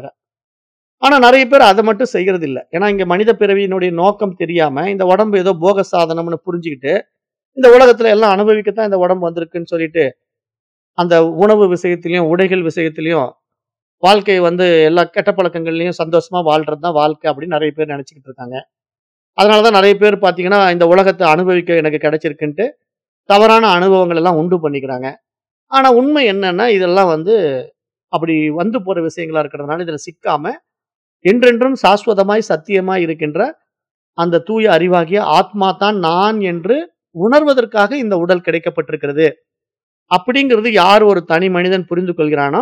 ஆனா நிறைய பேர் அதை மட்டும் செய்யறது இல்லை ஏன்னா இங்க மனித பிறவியினுடைய நோக்கம் தெரியாம இந்த உடம்பு ஏதோ போக சாதனம்னு புரிஞ்சுக்கிட்டு இந்த உலகத்துல எல்லாம் அனுபவிக்கத்தான் இந்த உடம்பு வந்திருக்குன்னு சொல்லிட்டு அந்த உணவு விஷயத்திலையும் உடைகள் விஷயத்திலையும் வாழ்க்கை வந்து எல்லா கெட்ட பழக்கங்கள்லயும் சந்தோஷமா வாழ்றது தான் வாழ்க்கை அப்படின்னு நிறைய பேர் நினைச்சுக்கிட்டு இருக்காங்க அதனாலதான் நிறைய பேர் பாத்தீங்கன்னா இந்த உலகத்தை அனுபவிக்க எனக்கு கிடைச்சிருக்குன்ட்டு தவறான அனுபவங்கள் எல்லாம் உண்டு பண்ணிக்கிறாங்க ஆனா உண்மை என்னன்னா இதெல்லாம் வந்து அப்படி வந்து போற விஷயங்களா இருக்கிறதுனால இதுல சிக்காம என்றென்றும் சாஸ்வதமாய் சத்தியமாய் இருக்கின்ற அந்த தூய அறிவாகிய ஆத்மா தான் நான் என்று உணர்வதற்காக இந்த உடல் கிடைக்கப்பட்டிருக்கிறது அப்படிங்கிறது யார் ஒரு தனி மனிதன் புரிந்து கொள்கிறானோ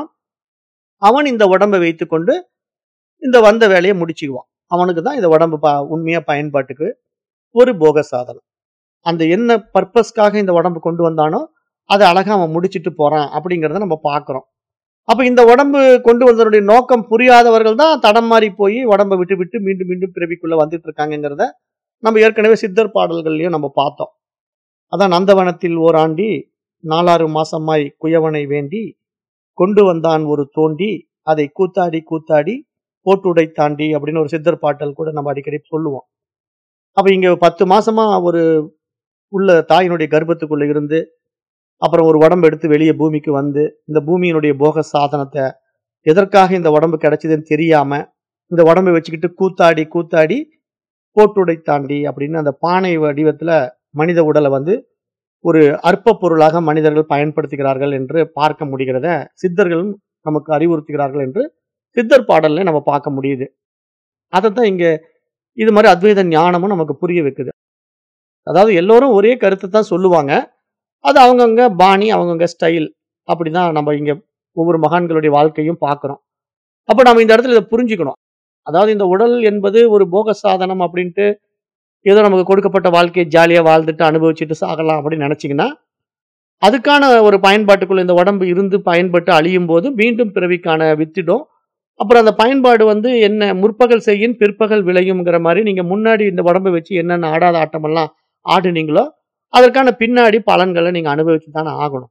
அவன் இந்த உடம்பை வைத்துக்கொண்டு இந்த வந்த வேலையை முடிச்சுக்குவான் அவனுக்கு தான் இந்த உடம்பு ப உண்மையா பயன்பாட்டுக்கு ஒரு போக சாதனம் அந்த என்ன பர்பஸ்க்காக இந்த உடம்பு கொண்டு வந்தானோ அதை அழகா அவன் முடிச்சிட்டு போறான் அப்படிங்கிறத நம்ம பார்க்கிறோம் அப்ப இந்த உடம்பு கொண்டு வந்ததனுடைய நோக்கம் புரியாதவர்கள் தான் தடம் மாறி போய் உடம்பை விட்டு விட்டு மீண்டும் மீண்டும் பிறவிக்குள்ள வந்துட்டு இருக்காங்கிறத நம்ம ஏற்கனவே சித்தர் பாடல்கள்லயும் நம்ம பார்த்தோம் அதான் நந்தவனத்தில் ஓராண்டி நாலாறு மாசமாய் குயவனை வேண்டி கொண்டு வந்தான் ஒரு தோண்டி அதை கூத்தாடி கூத்தாடி போட்டுடை தாண்டி அப்படின்னு ஒரு சித்தர் பாட்டல் கூட நம்ம அடிக்கடி சொல்லுவோம் அப்ப இங்க பத்து மாசமா ஒரு உள்ள தாயினுடைய கர்ப்பத்துக்குள்ள இருந்து அப்புறம் ஒரு உடம்பு எடுத்து வெளியே பூமிக்கு வந்து இந்த பூமியினுடைய போக சாதனத்தை எதற்காக இந்த உடம்பு கிடைச்சதுன்னு தெரியாம இந்த உடம்பை வச்சுக்கிட்டு கூத்தாடி கூத்தாடி கோட்டுடை தாண்டி அப்படின்னு அந்த பானை வடிவத்துல மனித உடலை வந்து ஒரு அற்ப பொருளாக மனிதர்கள் பயன்படுத்துகிறார்கள் என்று பார்க்க முடிகிறத சித்தர்களும் நமக்கு அறிவுறுத்துகிறார்கள் என்று சித்தர் பாடல்ல நம்ம பார்க்க முடியுது அதைத்தான் இங்க இது மாதிரி அத்வைத ஞானமும் நமக்கு புரிய வைக்குது அதாவது எல்லோரும் ஒரே கருத்தை தான் சொல்லுவாங்க அது அவங்கவுங்க பாணி அவங்கவுங்க ஸ்டைல் அப்படிதான் நம்ம இங்க ஒவ்வொரு மகான்களுடைய வாழ்க்கையும் பார்க்கிறோம் அப்ப நம்ம இந்த இடத்துல இதை புரிஞ்சுக்கணும் அதாவது இந்த உடல் என்பது ஒரு போக சாதனம் அப்படின்ட்டு ஏதோ நமக்கு கொடுக்கப்பட்ட வாழ்க்கையை ஜாலியா வாழ்ந்துட்டு அனுபவிச்சுட்டு சாகலாம் அப்படின்னு நினைச்சீங்கன்னா அதுக்கான ஒரு பயன்பாட்டுக்குள்ள இந்த உடம்பு இருந்து பயன்பட்டு அழியும் போது மீண்டும் பிறவிக்கான வித்திடும் அப்புறம் அந்த பயன்பாடு வந்து என்ன முற்பகல் செய்யின் பிற்பகல் விளையுங்கிற மாதிரி நீங்க முன்னாடி இந்த உடம்பை வச்சு என்னென்ன ஆடாத ஆட்டமெல்லாம் ஆடுனீங்களோ அதற்கான பின்னாடி பலன்களை நீங்க அனுபவிச்சு தானே ஆகணும்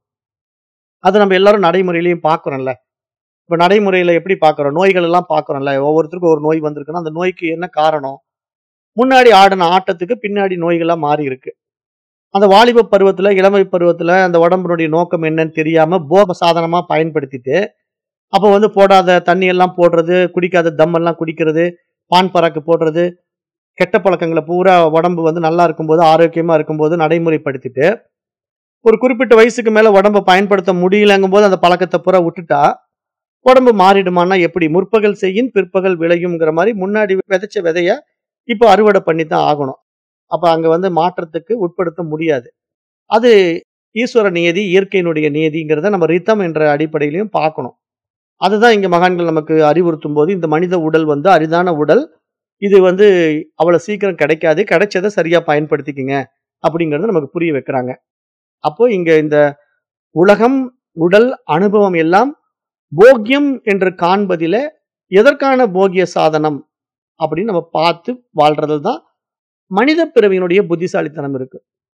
அது நம்ம எல்லாரும் நடைமுறையிலையும் பார்க்குறோம்ல இப்போ நடைமுறையில எப்படி பார்க்குறோம் நோய்கள் எல்லாம் பார்க்குறோம்ல ஒவ்வொருத்தருக்கும் ஒரு நோய் வந்திருக்குன்னா அந்த நோய்க்கு என்ன காரணம் முன்னாடி ஆடின ஆட்டத்துக்கு பின்னாடி நோய்களா மாறி இருக்கு அந்த வாலிப பருவத்துல இளமை பருவத்துல அந்த உடம்புடைய நோக்கம் என்னன்னு தெரியாம போக சாதனமா பயன்படுத்திட்டு அப்போ வந்து போடாத தண்ணி எல்லாம் போடுறது குடிக்காத தம் எல்லாம் குடிக்கிறது பான் பராக்கு போடுறது கெட்ட பழக்கங்களை பூரா உடம்பு வந்து நல்லா இருக்கும்போது ஆரோக்கியமா இருக்கும்போது நடைமுறைப்படுத்திட்டு ஒரு குறிப்பிட்ட வயசுக்கு மேல உடம்ப பயன்படுத்த முடியலங்கும் போது அந்த பழக்கத்தை பூரா விட்டுட்டா உடம்பு மாறிடுமான்னா எப்படி முற்பகல் செய்யின் பிற்பகல் விளையுங்கிற மாதிரி முன்னாடி விதைச்ச விதைய இப்போ அறுவடை பண்ணி தான் ஆகணும் அப்ப அங்க வந்து மாற்றத்துக்கு உட்படுத்த முடியாது அது ஈஸ்வர நியதி இயற்கையினுடைய நியதிங்கிறத நம்ம ரித்தம் என்ற அடிப்படையிலையும் பார்க்கணும் அதுதான் இங்க மகான்கள் நமக்கு அறிவுறுத்தும் போது இந்த மனித உடல் வந்து அரிதான உடல் இது வந்து அவ்வளவு சீக்கிரம் கிடைக்காது கிடைச்சதை சரியா பயன்படுத்திக்கங்க அப்படிங்கறத நமக்கு புரிய வைக்கிறாங்க அப்போ இங்க இந்த உலகம் உடல் அனுபவம் எல்லாம் போக்கியம் என்று காண்பதில எதற்கான போகிய சாதனம் அப்படின்னு நம்ம பார்த்து வாழ்றது தான் மனித பிறவியினுடைய புத்திசாலித்தனம் இருக்கு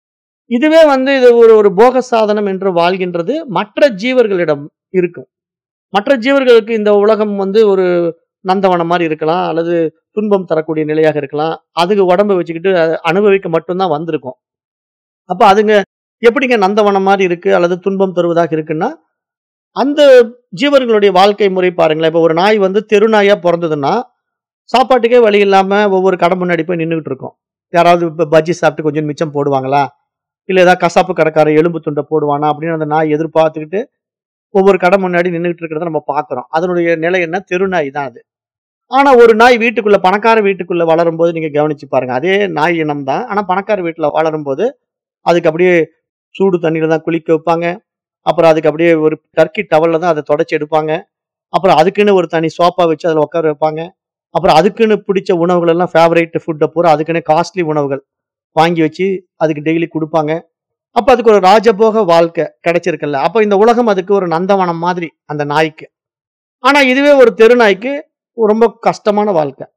இதுவே வந்து இது ஒரு ஒரு போக சாதனம் என்று வாழ்கின்றது மற்ற ஜீவர்களிடம் இருக்கும் மற்ற ஜீவர்களுக்கு இந்த உலகம் வந்து ஒரு நந்தவனம் மாதிரி இருக்கலாம் அல்லது துன்பம் தரக்கூடிய நிலையாக இருக்கலாம் அதுக்கு உடம்பை வச்சுக்கிட்டு அதை அனுபவிக்க மட்டும்தான் வந்திருக்கும் அப்ப அதுங்க எப்படிங்க நந்தவனம் மாதிரி இருக்கு அல்லது துன்பம் தருவதாக இருக்குன்னா அந்த ஜீவர்களுடைய வாழ்க்கை முறை பாருங்களேன் இப்போ ஒரு நாய் வந்து தெருநாயா பிறந்ததுன்னா சாப்பாட்டுக்கே வழி இல்லாம ஒவ்வொரு கடை முன்னாடி போய் நின்றுகிட்டு இருக்கும் யாராவது இப்போ பஜ்ஜி சாப்பிட்டு கொஞ்சம் மிச்சம் போடுவாங்களா இல்லை ஏதாவது கசாப்பு கடைக்கார எலும்பு துண்டை போடுவானா அப்படின்னு அந்த நாய் எதிர்பார்த்துக்கிட்டு ஒவ்வொரு கடை முன்னாடி நின்றுட்டு இருக்கிறத நம்ம பார்க்குறோம் அதனுடைய நிலை என்ன தெருநாய் தான் அது ஆனா ஒரு நாய் வீட்டுக்குள்ள பணக்கார வீட்டுக்குள்ள வளரும் போது நீங்க கவனிச்சு பாருங்க அதே நாய் இனம் தான் ஆனா பணக்கார வீட்டுல வளரும் போது அதுக்கு அப்படியே சூடு தண்ணியில தான் குளிக்க வைப்பாங்க அப்புறம் அதுக்கு அப்படியே ஒரு டர்க்கி டவல்ல தான் அதை தொடச்சி எடுப்பாங்க அப்புறம் அதுக்குன்னு ஒரு தனி சோஃபா வச்சு அதில் உட்கார வைப்பாங்க அப்புறம் அதுக்குன்னு பிடிச்ச உணவுகள் எல்லாம் ஃபேவரேட் ஃபுட்டை பூரா அதுக்குன்னு காஸ்ட்லி உணவுகள் வாங்கி வச்சு அதுக்கு டெய்லி கொடுப்பாங்க அப்போ அதுக்கு ஒரு ராஜபோக வாழ்க்கை கிடைச்சிருக்குல்ல அப்போ இந்த உலகம் அதுக்கு ஒரு நந்தவனம் மாதிரி அந்த நாய்க்கு ஆனா இதுவே ஒரு தெருநாய்க்கு ரொம்ப கஷ்டமான வாழ்க்கை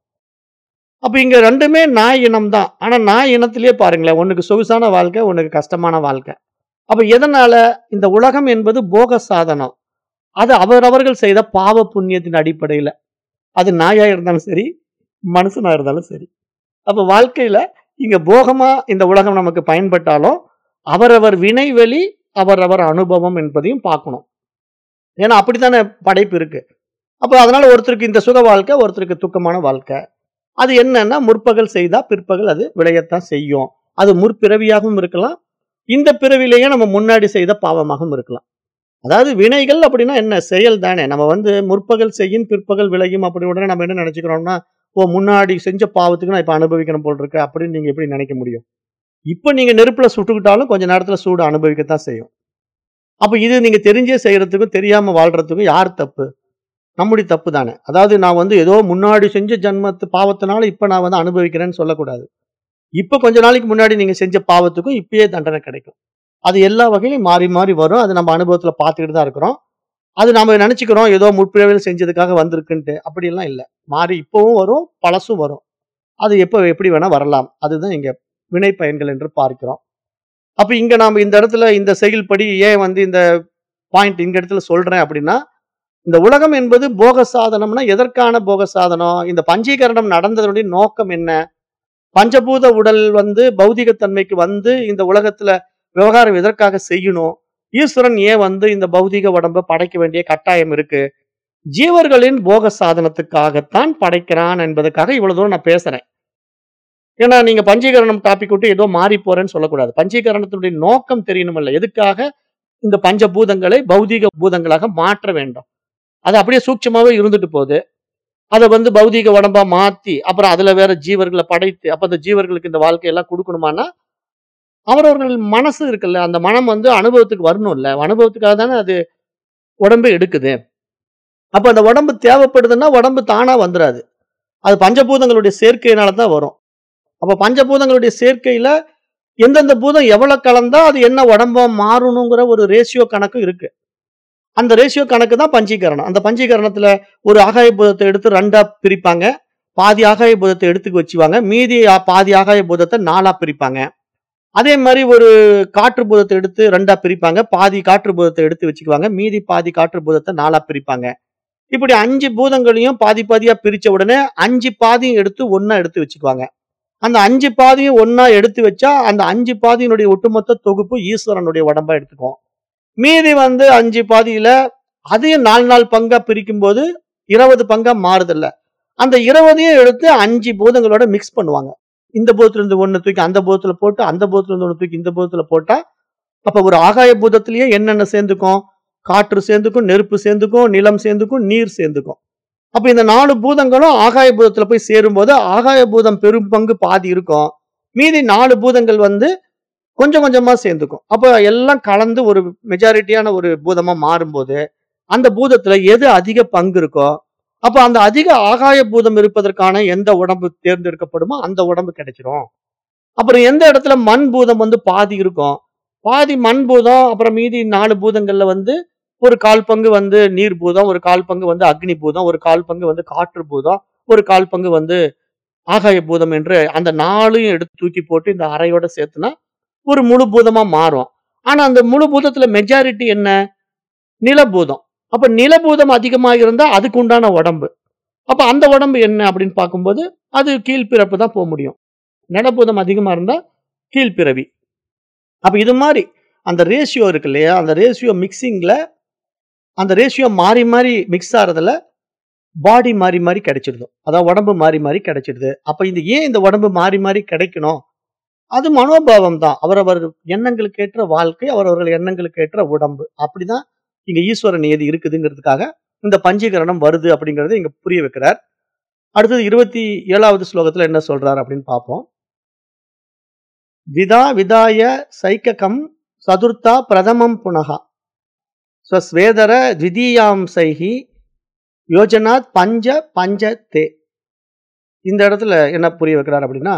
அப்ப இங்க ரெண்டுமே நாய் இனம் தான் ஆனா நாய் இனத்திலேயே பாருங்களேன் ஒண்ணுக்கு சொகுசான வாழ்க்கை ஒண்ணுக்கு கஷ்டமான வாழ்க்கை அப்ப எதனால இந்த உலகம் என்பது போக சாதனம் அது அவரவர்கள் செய்த பாவ புண்ணியத்தின் அடிப்படையில அது நாயா இருந்தாலும் சரி மனுஷனா இருந்தாலும் சரி அப்ப வாழ்க்கையில இங்க போகமா இந்த உலகம் நமக்கு பயன்பட்டாலும் அவரவர் வினைவெளி அவரவர் அனுபவம் என்பதையும் பார்க்கணும் ஏன்னா அப்படித்தானே படைப்பு இருக்கு அப்போ அதனால ஒருத்தருக்கு இந்த சுக வாழ்க்கை ஒருத்தருக்கு துக்கமான வாழ்க்கை அது என்னன்னா முற்பகல் செய்தா பிற்பகல் அது விளையத்தான் செய்யும் அது முற்பிறவியாகவும் இருக்கலாம் இந்த பிறவிலேயே நம்ம முன்னாடி செய்த பாவமாகவும் இருக்கலாம் அதாவது வினைகள் அப்படின்னா என்ன செயல் தானே நம்ம வந்து முற்பகல் செய்யும் பிற்பகல் விளையும் அப்படி உடனே நம்ம என்ன நினைச்சுக்கிறோம்னா ஓ முன்னாடி செஞ்ச பாவத்துக்கு நான் இப்ப அனுபவிக்கணும் போல் இருக்கு அப்படின்னு நீங்க எப்படி நினைக்க முடியும் இப்ப நீங்க நெருப்புல சுட்டுக்கிட்டாலும் கொஞ்ச நேரத்துல சூடு அனுபவிக்கத்தான் செய்யும் அப்ப இது நீங்க தெரிஞ்சே செய்யறதுக்கும் தெரியாம வாழ்றதுக்கும் யார் தப்பு நம்முடைய தப்பு தானே அதாவது நான் வந்து ஏதோ முன்னாடி செஞ்ச ஜன்மத்து பாவத்தினால இப்ப நான் வந்து அனுபவிக்கிறேன்னு சொல்லக்கூடாது இப்ப கொஞ்ச நாளைக்கு முன்னாடி நீங்க செஞ்ச பாவத்துக்கும் இப்பயே தண்டனை கிடைக்கும் அது எல்லா வகையிலும் மாறி மாறி வரும் அது நம்ம அனுபவத்துல பார்த்துக்கிட்டு தான் இருக்கிறோம் அது நம்ம நினைச்சுக்கிறோம் ஏதோ முற்பிறவியில் செஞ்சதுக்காக வந்திருக்குன்ட்டு அப்படியெல்லாம் இல்லை மாறி இப்பவும் வரும் பழசும் வரும் அது எப்போ எப்படி வேணா வரலாம் அதுதான் இங்க வினை பயன்கள் என்று பார்க்கிறோம் அப்ப இங்க நாம இந்த இடத்துல இந்த செயல்படி ஏன் வந்து இந்த பாயிண்ட் இந்த இடத்துல சொல்றேன் அப்படின்னா இந்த உலகம் என்பது போக சாதனம்னா எதற்கான போக சாதனம் இந்த பஞ்சீகரணம் நடந்ததனுடைய நோக்கம் என்ன பஞ்சபூத உடல் வந்து பௌதிகத்தன்மைக்கு வந்து இந்த உலகத்துல விவகாரம் எதற்காக செய்யணும் ஈஸ்வரன் ஏன் வந்து இந்த பௌதிக உடம்பை படைக்க வேண்டிய கட்டாயம் இருக்கு ஜீவர்களின் போக சாதனத்துக்காகத்தான் படைக்கிறான் என்பதற்காக இவ்வளவு தூரம் நான் பேசுறேன் ஏன்னா நீங்க பஞ்சீகரணம் டாபிக் விட்டு ஏதோ மாறி போறேன்னு சொல்லக்கூடாது பஞ்சீகரணத்தினுடைய நோக்கம் தெரியணுமல்ல எதுக்காக இந்த பஞ்சபூதங்களை பௌதீக பூதங்களாக மாற்ற வேண்டும் அது அப்படியே சூட்சமாவே இருந்துட்டு போகுது அதை வந்து பௌதீக உடம்பா மாத்தி அப்புறம் அதுல வேற ஜீவர்களை படைத்து அப்ப அந்த ஜீவர்களுக்கு இந்த வாழ்க்கையெல்லாம் கொடுக்கணுமானா அவரவர்கள் மனசு இருக்குல்ல அந்த மனம் வந்து அனுபவத்துக்கு வரணும்ல அனுபவத்துக்காக தானே அது உடம்பு எடுக்குது அப்ப அந்த உடம்பு தேவைப்படுதுன்னா உடம்பு தானா வந்துராது அது பஞ்சபூதங்களுடைய சேர்க்கையினால தான் வரும் அப்ப பஞ்சபூதங்களுடைய சேர்க்கையில எந்தெந்த பூதம் எவ்வளவு கலந்தா அது என்ன உடம்பா மாறணுங்கிற ஒரு ரேஷியோ கணக்கு இருக்கு அந்த ரேஷியோ கணக்கு தான் பஞ்சீகரணம் அந்த பஞ்சீகரணத்துல ஒரு ஆகாய பூதத்தை எடுத்து ரெண்டா பிரிப்பாங்க பாதி ஆகாய பூதத்தை எடுத்துக்கு வச்சுவாங்க மீதி ஆ- பாதி ஆகாய பூதத்தை நாலா பிரிப்பாங்க அதே மாதிரி ஒரு காற்று பூதத்தை எடுத்து ரெண்டா பிரிப்பாங்க பாதி காற்று பூதத்தை எடுத்து வச்சுக்குவாங்க மீதி பாதி காற்று பூதத்தை நாலா பிரிப்பாங்க இப்படி அஞ்சு பூதங்களையும் பாதி பாதியா பிரிச்ச உடனே அஞ்சு பாதியும் எடுத்து ஒண்ணா எடுத்து வச்சுக்குவாங்க அந்த அஞ்சு பாதியும் ஒண்ணா எடுத்து வச்சா அந்த அஞ்சு பாதியினுடைய ஒட்டுமொத்த தொகுப்பு ஈஸ்வரனுடைய உடம்பா எடுத்துக்கும் மீதி வந்து அஞ்சு பாதியில அதையும் நாலு நாலு பங்கா பிரிக்கும் போது இருபது பங்கா மாறுதில்ல அந்த இருபதையும் எடுத்து அஞ்சு பூதங்களோட மிக்ஸ் பண்ணுவாங்க இந்த பூதத்துல இருந்து ஒண்ணு தூக்கி அந்த பூதத்துல போட்டு அந்த பூதத்துல இருந்து ஒண்ணு தூக்கி இந்த பூதத்துல போட்டா அப்ப ஒரு ஆகாய பூதத்திலேயே என்னென்ன சேர்ந்துக்கும் காற்று சேர்ந்துக்கும் நெருப்பு சேர்ந்துக்கும் நிலம் சேர்ந்துக்கும் நீர் சேர்ந்துக்கும் அப்ப இந்த நாலு பூதங்களும் ஆகாய பூதத்துல போய் சேரும்போது ஆகாய பூதம் பெரும் பங்கு பாதி இருக்கும் மீதி நாலு பூதங்கள் வந்து கொஞ்சம் கொஞ்சமா சேர்ந்துக்கும் அப்ப எல்லாம் கலந்து ஒரு மெஜாரிட்டியான ஒரு பூதமா மாறும்போது அந்த பூதத்துல எது அதிக பங்கு இருக்கோ அப்ப அந்த அதிக ஆகாய பூதம் இருப்பதற்கான எந்த உடம்பு தேர்ந்தெடுக்கப்படுமோ அந்த உடம்பு கிடைச்சிரும் அப்புறம் எந்த இடத்துல மண் பூதம் வந்து பாதி இருக்கும் பாதி மண் பூதம் அப்புறம் மீதி நாலு பூதங்கள்ல வந்து ஒரு கால் பங்கு வந்து நீர் பூதம் ஒரு கால் பங்கு வந்து அக்னி பூதம் ஒரு கால் பங்கு வந்து காற்று பூதம் ஒரு கால் பங்கு வந்து ஆகாய பூதம் என்று அந்த நாளையும் எடுத்து தூக்கி போட்டு இந்த அறையோட சேர்த்துனா ஒரு முழு பூதமா மாறும் ஆனா அந்த முழு பூதத்துல மெஜாரிட்டி என்ன நிலபூதம் அப்ப நிலபூதம் அதிகமா இருந்தா அதுக்கு உண்டான உடம்பு அப்ப அந்த உடம்பு என்ன அப்படின்னு பார்க்கும்போது அது கீழ்பிறப்பு தான் போக முடியும் நிலபூதம் அதிகமா இருந்தா கீழ்பிறவி அப்ப இது மாதிரி அந்த ரேஷியோ இருக்கு இல்லையா அந்த ரேஷியோ மிக்சிங்ல அந்த ரேஷியோ மாறி மாறி மிக்ஸ் ஆறதுல பாடி மாறி மாறி கிடைச்சிடுது அதான் உடம்பு மாறி மாறி கிடைச்சிடுது அப்ப இந்த ஏன் இந்த உடம்பு மாறி மாறி கிடைக்கணும் அது மனோபாவம் தான் அவரவர் எண்ணங்களுக்கு ஏற்ற வாழ்க்கை அவரவர்கள் எண்ணங்களுக்கு ஏற்ற உடம்பு அப்படிதான் இங்க ஈஸ்வர நியதி இருக்குதுங்கிறதுக்காக இந்த பஞ்சீகரணம் வருது அப்படிங்கறத இங்க புரிய வைக்கிறார் அடுத்தது இருபத்தி ஏழாவது ஸ்லோகத்துல என்ன சொல்றார் அப்படின்னு பார்ப்போம் விதா விதாய சைக்ககம் சதுர்த்தா பிரதமம் புனகா ஸ்வேதர த்விதீயாம் சைஹி யோஜனாத் பஞ்ச பஞ்ச தே இந்த இடத்துல என்ன புரிய வைக்கிறார் அப்படின்னா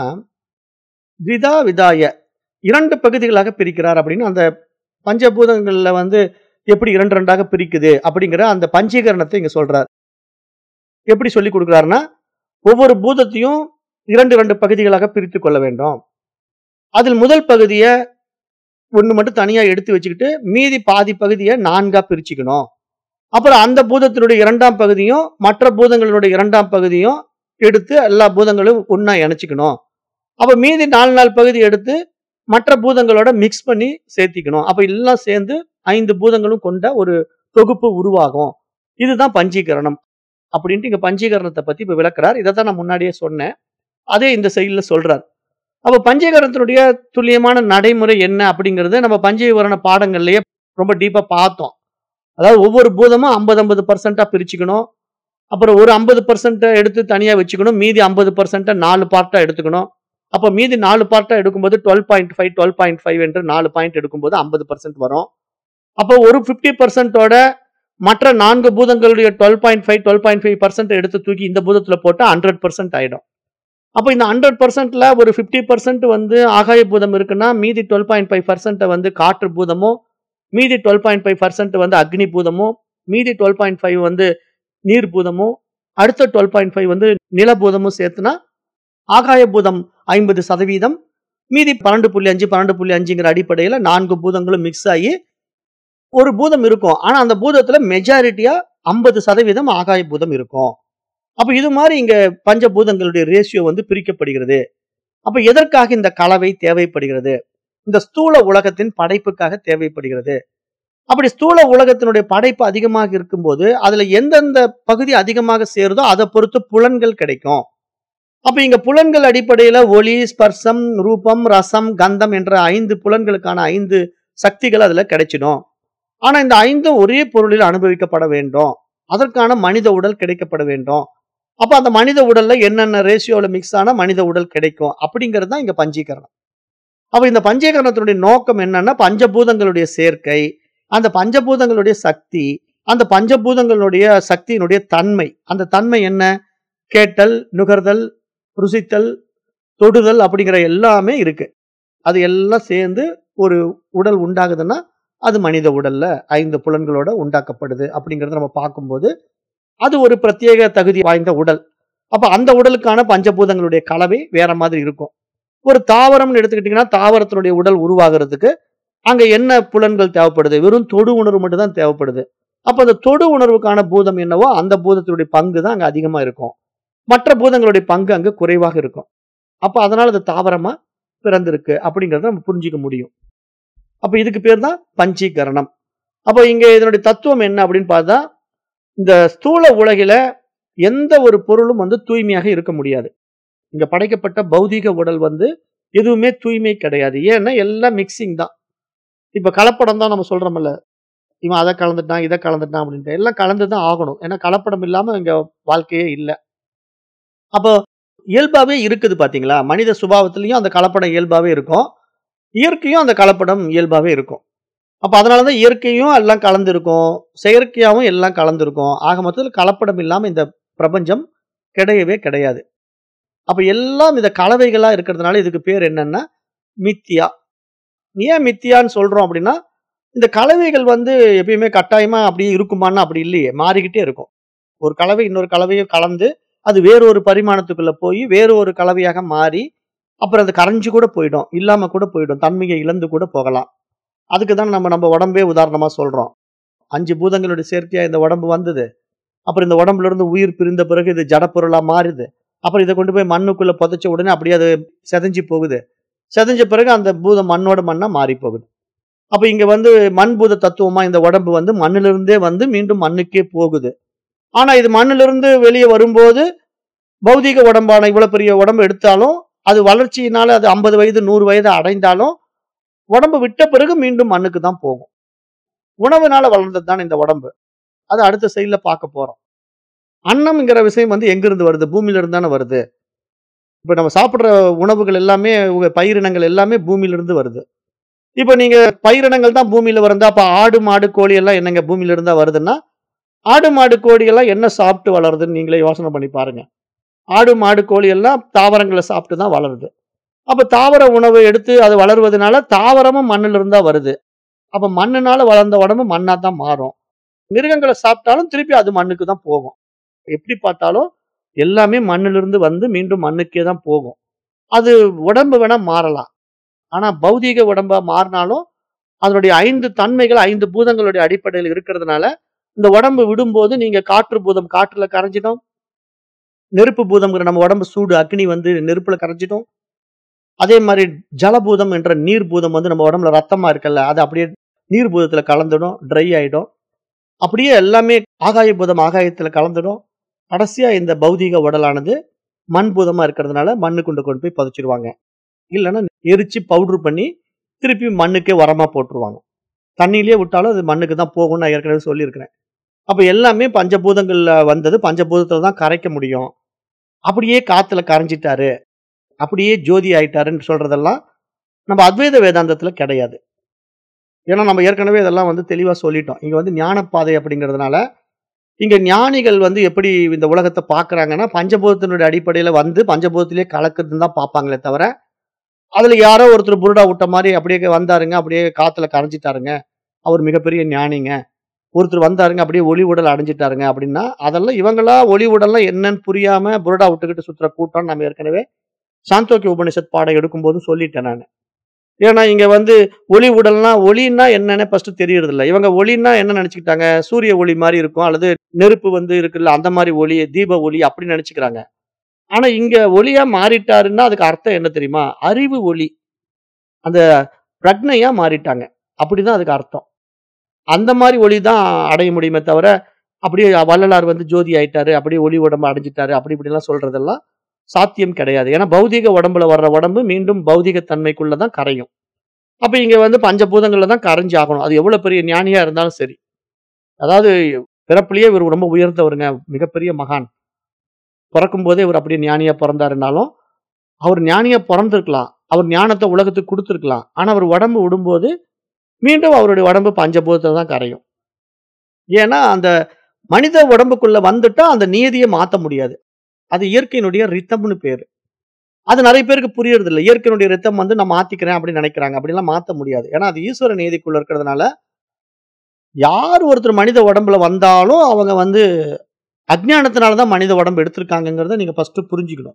விதா விதாய இரண்டு பகுதிகளாக பிரிக்கிறார் அப்படின்னு அந்த பஞ்சபூதங்கள்ல வந்து எப்படி இரண்டு ரெண்டாக பிரிக்குது அப்படிங்கிற அந்த பஞ்சீகரணத்தை இங்க சொல்றார் எப்படி சொல்லி கொடுக்குறாருன்னா ஒவ்வொரு பூதத்தையும் இரண்டு இரண்டு பகுதிகளாக பிரித்து கொள்ள வேண்டும் அதில் முதல் பகுதியை ஒன்று மட்டும் தனியா எடுத்து வச்சுக்கிட்டு மீதி பாதி பகுதியை நான்கா பிரிச்சுக்கணும் அப்புறம் அந்த பூதத்தினுடைய இரண்டாம் பகுதியும் மற்ற பூதங்களுடைய இரண்டாம் பகுதியும் எடுத்து எல்லா பூதங்களும் ஒண்ணா இணைச்சிக்கணும் அப்ப மீதி நாலு நாலு பகுதி எடுத்து மற்ற பூதங்களோட மிக்ஸ் பண்ணி சேர்த்திக்கணும் அப்ப எல்லாம் சேர்ந்து ஐந்து பூதங்களும் கொண்ட ஒரு தொகுப்பு உருவாகும் இதுதான் பஞ்சீகரணம் அப்படின்ட்டு இங்க பஞ்சீகரணத்தை பத்தி இப்ப விளக்குறார் இதை தான் நான் முன்னாடியே சொன்னேன் அதே இந்த செயலில் சொல்றார் அப்ப பஞ்சீகரணத்தினுடைய துல்லியமான நடைமுறை என்ன அப்படிங்கறத நம்ம பஞ்சீகரண பாடங்கள்லயே ரொம்ப டீப்பா பார்த்தோம் அதாவது ஒவ்வொரு பூதமும் ஐம்பது ஐம்பது பர்சன்டா பிரிச்சுக்கணும் அப்புறம் ஒரு ஐம்பது பர்சன்ட்டை எடுத்து தனியா வச்சுக்கணும் மீதி ஐம்பது பர்சன்ட்டை நாலு பார்ட்டா எடுத்துக்கணும் அப்போ மீதி நாலு பார்ட்டா எடுக்கும்போது twelve point five twelve point five என்று நாலு பாயிண்ட் எடுக்கும்போது ஐம்பது பர்சன்ட் வரும் அப்போ ஒரு ஃபிஃப்டி பர்சன்டோட மற்ற நான்கு பூதங்களுடைய twelve point five twelve point five percent எடுத்து தூக்கி இந்த பூதத்துல போட்டு ஹண்ட்ரட் பர்சன்ட் ஆயிடும் அப்போ இந்த ஹண்ட்ரட் பர்சன்ட்ல ஒரு ஃபிஃப்டி பர்சன்ட் வந்து ஆகாய பூதம் இருக்குன்னா மீதி டுவெல் பாயிண்ட் ஃபைவ் பர்சன்ட்டை வந்து காற்று பூதமும் மீதி டுவெல் பாயிண்ட் ஃபைவ் பர்சன்ட் வந்து அக்னி பூதமும் மீதி டுவெல் பாயிண்ட் ஃபைவ் வந்து நீர் பூதமும் அடுத்த டுவெல் பாயிண்ட் ஃபைவ் வந்து நிலபூதமும் சேர்த்துனா ஆகாய பூதம் ஐம்பது சதவீதம் மீதி பன்னெண்டு புள்ளி அஞ்சு பன்னெண்டு புள்ளி அஞ்சுங்கிற அடிப்படையில் நான்கு பூதங்களும் மிக்ஸ் ஆகி ஒரு பூதம் இருக்கும் ஆனா அந்த பூதத்துல மெஜாரிட்டியா ஐம்பது சதவீதம் ஆகாய பூதம் இருக்கும் அப்ப இது மாதிரி இங்க பஞ்சபூதங்களுடைய ரேஷியோ வந்து பிரிக்கப்படுகிறது அப்ப எதற்காக இந்த கலவை தேவைப்படுகிறது இந்த ஸ்தூல உலகத்தின் படைப்புக்காக தேவைப்படுகிறது அப்படி ஸ்தூல உலகத்தினுடைய படைப்பு அதிகமாக இருக்கும்போது அதுல எந்தெந்த பகுதி அதிகமாக சேருதோ அதை பொறுத்து புலன்கள் கிடைக்கும் அப்ப இங்க புலன்கள் அடிப்படையில ஒளி, ஸ்பர்சம், ரூபம், ரசம், கந்தம் என்ற 5 புலன்களுக்கான 5 சக்திகள் அதுல கிடைச்சிடும். ஆனா இந்த 5ம் ஒரே பொருளில் அனுபவிக்கப்பட வேண்டும். அதற்கான மனித உடல் கிடைக்கப்பட வேண்டும். அப்ப அந்த மனித உடல்ல என்னென்ன ரேஷியோல மிக்ஸ் ஆனா மனித உடல் கிடைக்கும். அப்படிங்கிறது தான் இங்க பஞ்சீகரணம். அப்ப இந்த பஞ்சீகரணத்தினுடைய நோக்கம் என்னன்னா, பஞ்சபூதங்களுடைய சேர்க்கை, அந்த பஞ்சபூதங்களுடைய சக்தி, அந்த பஞ்சபூதங்களுடைய சக்தியினுடைய தன்மை. அந்த தன்மை என்ன? கேட்டல், நுகர்தல், ருசித்தல், தொடுதல் அப்படிங்கிற எல்லாமே இருக்கு. அது எல்லாம் சேர்ந்து ஒரு உடல் உண்டாகுதுன்னா, அது மனித உடல்ல 5 புலன்களோட உண்டாக்கப்படுது அப்படிங்கிறத நம்ம பார்க்கும்போது, அது ஒரு பிரத்யேக தகுதி வாய்ந்த உடல். அப்ப அந்த உடலுக்கான பஞ்சபூதங்களுடைய கலவை வேற மாதிரி இருக்கும். ஒரு தாவரம்னு எடுத்துக்கிட்டீங்கன்னா, தாவரத்தினுடைய உடல் உருவாகுறதுக்கு அங்க என்ன புலன்கள் தேவைப்படுது? வெறும் தொடு உணர்வு மட்டும் தான் தேவைப்படுது. அப்ப அந்த தொடு உணர்வுக்கான பூதம் என்னவோ, அந்த பூதத்தினுடைய பங்கு தான் அங்க அதிகமா இருக்கும். மற்ற பூதங்களுடைய பங்கு அங்க குறைவாக இருக்கும். அப்ப அதனால அது தாவரமா பிறந்திருக்கு அப்படிங்கிறத நம்ம புரிஞ்சுக்க முடியும். அப்ப இதுக்கு பேர் தான் பஞ்சீகரணம். அப்ப இங்க இதனுடைய தத்துவம் என்ன அப்படின்னு பார்த்தா, இந்த ஸ்தூல உலகில எந்த ஒரு பொருளும் வந்து தூய்மையாக இருக்க முடியாது. இங்க படைக்கப்பட்ட பௌதீக உடல் வந்து எதுவுமே தூய்மை கிடையாது. ஏன்னா எல்லாம் மிக்ஸிங் தான். இப்ப கலப்படம் தான் நம்ம சொல்றோம்ல. இவன் அத கலந்துட்டான், இத கலந்துட்டான் அப்படின்ட்டு. எல்லாம் கலந்து தான் ஆகணும். ஏன்னா கலப்படம் இல்லாம இங்க வாழ்க்கையே இல்ல. அப்போ இயல்பாவே இருக்குது பார்த்தீங்களா? மனித சுபாவத்திலயும் அந்த கலப்படம் இயல்பாவே இருக்கும். இயற்கையும் அந்த கலப்படம் இயல்பாவே இருக்கும். அப்ப அதனால தான் இயற்கையும் எல்லாம் கலந்திருக்கும். செயற்கையாவும் எல்லாம் கலந்திருக்கும். ஆக மொத்தத்துல கலப்படம் இல்லாம இந்த பிரபஞ்சம் கிடையவே கிடையாது. அப்ப எல்லாம் இந்த கலவைகளா இருக்கிறதுனால இதுக்கு பேர் என்னன்னா, மித்யா. ஏன் மித்தியான்னு சொல்றோம் அப்படின்னா, இந்த கலவைகள் வந்து எப்பயுமே கட்டாயமா அப்படியே இருக்குமான்னா அப்படி இல்லையே. மாறிக்கிட்டே இருக்கும். ஒரு கலவை இன்னொரு கலவையும் கலந்து, அது வேறொரு பரிமாணத்துக்குள்ள போய் வேறு ஒரு கலவையாக மாறி, அப்புறம் அது கரைஞ்சு கூட போயிடும். இல்லாம கூட போயிடும். தன்மையை இழந்து கூட போகலாம். அதுக்கு தான் நம்ம நம்ம உடம்பே உதாரணமா சொல்றோம். 5 பூதங்களுடைய சேர்க்கையா இந்த உடம்பு வந்தது. அப்புறம் இந்த உடம்புல இருந்து உயிர் பிரிந்த பிறகு இது ஜட பொருளா மாறுது. அப்புறம் இத கொண்டு போய் மண்ணுக்குள்ள புதைச்ச உடனே அப்படியே அது சிதைஞ்சு போகுது. சிதைஞ்ச பிறகு அந்த பூதம் மண்ணோட மண்ணா மாறி போகுது. அப்ப இங்க வந்து மண் பூத தத்துவமா இந்த உடம்பு வந்து மண்ணிலிருந்தே வந்து மீண்டும் மண்ணுக்கே போகுது. ஆனா இது மண்ணிலிருந்து வெளிய வரும்போது, பௌதீக உடம்பான இவ்வளவு பெரிய உடம்பு எடுத்தாலும், அது வளர்ச்சியினால அது 50 வயது, 100 வயது அடைந்தாலும், உடம்பு விட்ட பிறகு மீண்டும் மண்ணுக்கு தான் போகும். உணவுனால வளர்ந்தது தானே இந்த உடம்பு. அது அடுத்த ஸ்லைட்ல பார்க்க போறோம். அன்னம்ங்கிற விஷயம் வந்து எங்கிருந்து வருது? பூமியில இருந்து தானே வருது. இப்ப நம்ம சாப்பிடுற உணவுகள் எல்லாமே உங்க பயிரினங்கள் எல்லாமே பூமியில இருந்து வருது. இப்ப நீங்க பயிரினங்கள் தான் பூமியில வருதா, அப்ப ஆடு, மாடு, கோழி எல்லாம் என்னங்க பூமியில இருந்தா வருதுன்னா, ஆடு, மாடு, கோழி எல்லாம் என்ன சாப்பிட்டு வளருதுன்னு நீங்களே யோசனை பண்ணி பாருங்க. ஆடு, மாடு, கோழி எல்லாம் தாவரங்கள சாப்பிட்டு தான் வளருது. அப்ப தாவர உணவு எடுத்து அது வளருவதனால தாவரமும் மண்ணுல இருந்து தான் வருது. அப்ப மண்ணுனால வளர்ந்த உடம்பு மண்ணா தான் மாறும். மிருகங்கள சாப்பிட்டாலும் திருப்பி அது மண்ணுக்கு தான் போகும். எப்படி பார்த்தாலும் எல்லாமே மண்ணிலிருந்து வந்து மீண்டும் மண்ணுக்கே தான் போகும். அது உடம்பு வேணா மாறலாம். ஆனா பௌதீக உடம்பா மாறினாலும், அதனுடைய 5 தன்மைகள் 5 பூதங்களுடைய அடிப்படையில இருக்கிறதுனால, இந்த உடம்பு விடும்போது நீங்க காற்று பூதம் காற்றுல கரைஞ்சிடும். நெருப்பு பூதம்ங்கிற நம்ம உடம்பு சூடு அக்னி வந்து நெருப்புல கரைஞ்சிடும். அதே மாரி ஜலபூதம் என்ற நீர் பூதம் வந்து நம்ம உடம்புல ரத்தமா இருக்குல்ல, அது அப்படியே நீர் பூதத்துல கலந்துடும். ட்ரை ஆயிடும். அப்படியே எல்லாமே ஆகாய பூதம் ஆகாயத்துல கலந்துடும். கடைசியா இந்த பௌதீக உடலானது மண் பூதமா இருக்கிறதுனால மண்ணுக்குள்ள கொண்டு போய் புதைச்சிருவாங்க. இல்லன்னா எரிச்சு பவுடர் பண்ணி திருப்பி மண்ணுக்கே உரமா போட்டுருவாங்க. தண்ணீலயே விட்டாலும் அது மண்ணுக்கு தான் போகும்னு நான் ஏற்கனவே சொல்லியிருக்கிறேன். அப்ப எல்லாமே பஞ்சபூதங்கள்ல வந்தது பஞ்சபூதத்துல தான் கரைக்க முடியும். அப்படியே காத்துல கரைஞ்சிட்டாரு. அப்படியே ஜோதி ஆயிட்டாருன்னு சொல்றதெல்லாம் நம்ம அத்வைத வேதாந்தத்துல கிடையாது. ஏன்னா நம்ம ஏற்கனவே இதெல்லாம் வந்து தெளிவா சொல்லிட்டோம். இங்க வந்து ஞானப்பாதை அப்படிங்கிறதுனால, இங்க ஞானிகள் வந்து எப்படி இந்த உலகத்த பார்க்குறாங்கன்னா, பஞ்சபூதத்தினுடைய அடிப்படையில வந்து பஞ்சபூதத்திலேயே கலக்குதுன்னு தான் பார்ப்பாங்களே தவிர, அதுல யாரோ ஒருத்தர் புருடா விட்ட மாரி அப்படியே வந்தாருங்க, அப்படியே காத்துல கரைஞ்சிட்டாருங்க. அவர் மிகப்பெரிய ஞானிங்க. ஒருத்தர் வந்தாருங்க, அப்படியே ஒளி உடல் அடைஞ்சிட்டாருங்க அப்படின்னா, அதெல்லாம் இவங்களா ஒளி உடல்னா என்னன்னு புரியாம புருடா விட்டுக்கிட்டு சுத்துற கூட்டம்னு நம்ம ஏற்கனவே சாந்தோக்கிய உபனிஷத் பாடம் எடுக்கும்போது சொல்லிட்டேன் நானு. ஏன்னா இங்க வந்து ஒளி உடல்னா ஒளின்னா என்னன்னே ஃபர்ஸ்ட் தெரியறதில்ல. இவங்க ஒளின்னா என்ன நெனச்சுக்கிட்டாங்க, சூரிய ஒளி மாரி இருக்கும். அல்லது நெருப்பு வந்து இருக்குல்ல, அந்த மாரி ஒளி, தீப ஒளி அப்படி நெனச்சுக்கிறாங்க. ஆனா இங்க ஒளியா மாறிட்டாருன்னா அதுக்கு அர்த்தம் என்ன தெரியுமா? அறிவு ஒளி. அந்த பிரக்ஞையா மாறிட்டாங்க. அப்படிதான் அதுக்கு அர்த்தம். அந்த மாரி ஒளி தான் அடைய முடியுமே தவிர, அப்படியே வள்ளலார் வந்து ஜோதி ஆயிட்டாரு, அப்படியே ஒளி உடம்பு அடைஞ்சிட்டாரு, அப்படி இப்படிலாம் சொல்றதெல்லாம் சாத்தியம் கிடையாது ஏன்னா பௌதிக உடம்புல வர்ற உடம்பு மீண்டும் பௌதிக தன்மைக்குள்ள தான் கரையும் அப்ப இங்க வந்து பஞ்சபூதங்கள்ல தான் கரைஞ்சு ஆகணும் அது எவ்வளவு பெரிய ஞானியா இருந்தாலும் சரி அதாவது பிறப்பிலேயே இவர் ரொம்ப உயர்ந்தவருங்க மிகப்பெரிய மகான் பிறக்கும் போதே இவர் அப்படியே ஞானியா பிறந்தாருனாலும் அவர் ஞானியா பிறந்திருக்கலாம் அவர் ஞானத்தை உலகத்துக்கு கொடுத்துருக்கலாம் ஆனா அவர் உடம்பு விடும்போது மீண்டும் அவருடைய உடம்பு பஞ்சபூதத்தை தான் கரையும் ஏன்னா அந்த மனித உடம்புக்குள்ள வந்துட்டா அந்த நியதியை மாத்த முடியாது அது இயற்கையினுடைய ரித்தம்னு பேரு அது நிறைய பேருக்கு புரியறது இல்லை இயற்கையினுடைய ரித்தம் வந்து நான் மாத்திக்கிறேன் அப்படின்னு நினைக்கிறாங்க அப்படிலாம் மாத்த முடியாது ஏன்னா அது ஈஸ்வர நியதிக்குள்ள இருக்கிறதுனால யார் ஒருத்தர் மனித உடம்புல வந்தாலும் அவங்க வந்து அஜ்ஞானத்தினால தான் மனித உடம்பு எடுத்திருக்காங்கங்கிறத நீங்க ஃபர்ஸ்ட் புரிஞ்சுக்கணும்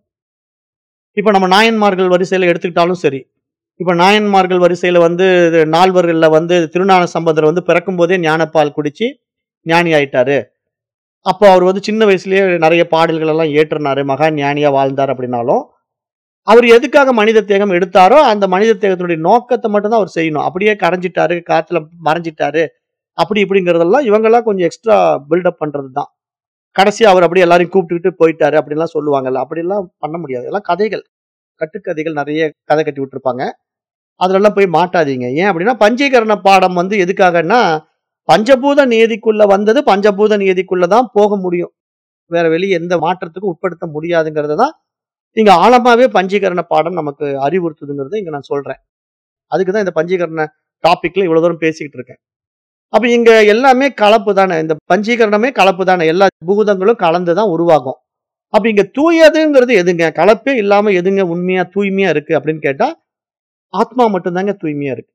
இப்போ நம்ம நாயன்மார்கள் வரிசையில எடுத்துக்கிட்டாலும் சரி இப்போ நாயன்மார்கள் வரிசையில வந்து இது நால்வர்கள்ல வந்து திருஞான சம்பந்தர் வந்து பிறக்கும் போதே ஞானப்பால் குடிச்சு ஞானி ஆயிட்டாரு அப்போ அவர் வந்து சின்ன வயசுலயே நிறைய பாடல்கள் எல்லாம் ஏற்றுனாரு மகா ஞானியா வாழ்ந்தார் அப்படின்னாலும் அவர் எதுக்காக மனித தேகம் எடுத்தாரோ அந்த மனித தேகத்தினுடைய நோக்கத்தை மட்டும்தான் அவர் செய்யணும் அப்படியே கரைஞ்சிட்டாரு காத்துல மறைஞ்சிட்டாரு அப்படி இப்படிங்கிறதெல்லாம் இவங்கெல்லாம் கொஞ்சம் எக்ஸ்ட்ரா பில்டப் பண்றது தான் கடைசி அவர் அப்படியே எல்லாரையும் கூப்பிட்டுக்கிட்டு போயிட்டாரு அப்படின்லாம் சொல்லுவாங்கல்ல அப்படிலாம் பண்ண முடியாது எல்லாம் கதைகள் கட்டுக்கதைகள் நிறைய கதை கட்டி விட்டுருப்பாங்க அதுலெல்லாம் போய் மாட்டாதீங்க ஏன் அப்படின்னா பஞ்சீகரண பாடம் வந்து எதுக்காகன்னா பஞ்சபூத நியதிக்குள்ள வந்தது பஞ்சபூத நியதிக்குள்ள தான் போக முடியும் வேற வெளியே எந்த மாற்றத்துக்கும் உட்படுத்த முடியாதுங்கிறத தான் இங்க ஆழமாவே பஞ்சீகரண பாடம் நமக்கு அறிவுறுத்துதுங்கிறத இங்க நான் சொல்றேன் அதுக்கு தான் இந்த பஞ்சீகரண டாபிக்ல இவ்வளவு தூரம் பேசிக்கிட்டு இருக்கேன் அப்ப இங்க எல்லாமே கலப்பு தானே இந்த பஞ்சீகரணமே கலப்பு தானே எல்லா பூதங்களும் கலந்து தான் உருவாகும் அப்ப இங்க தூயதுங்கிறது எதுங்க கலப்பே இல்லாம எதுங்க உண்மையா தூய்மையா இருக்கு அப்படின்னு கேட்டா ஆத்மா மட்டும்தாங்க தூய்மையா இருக்கு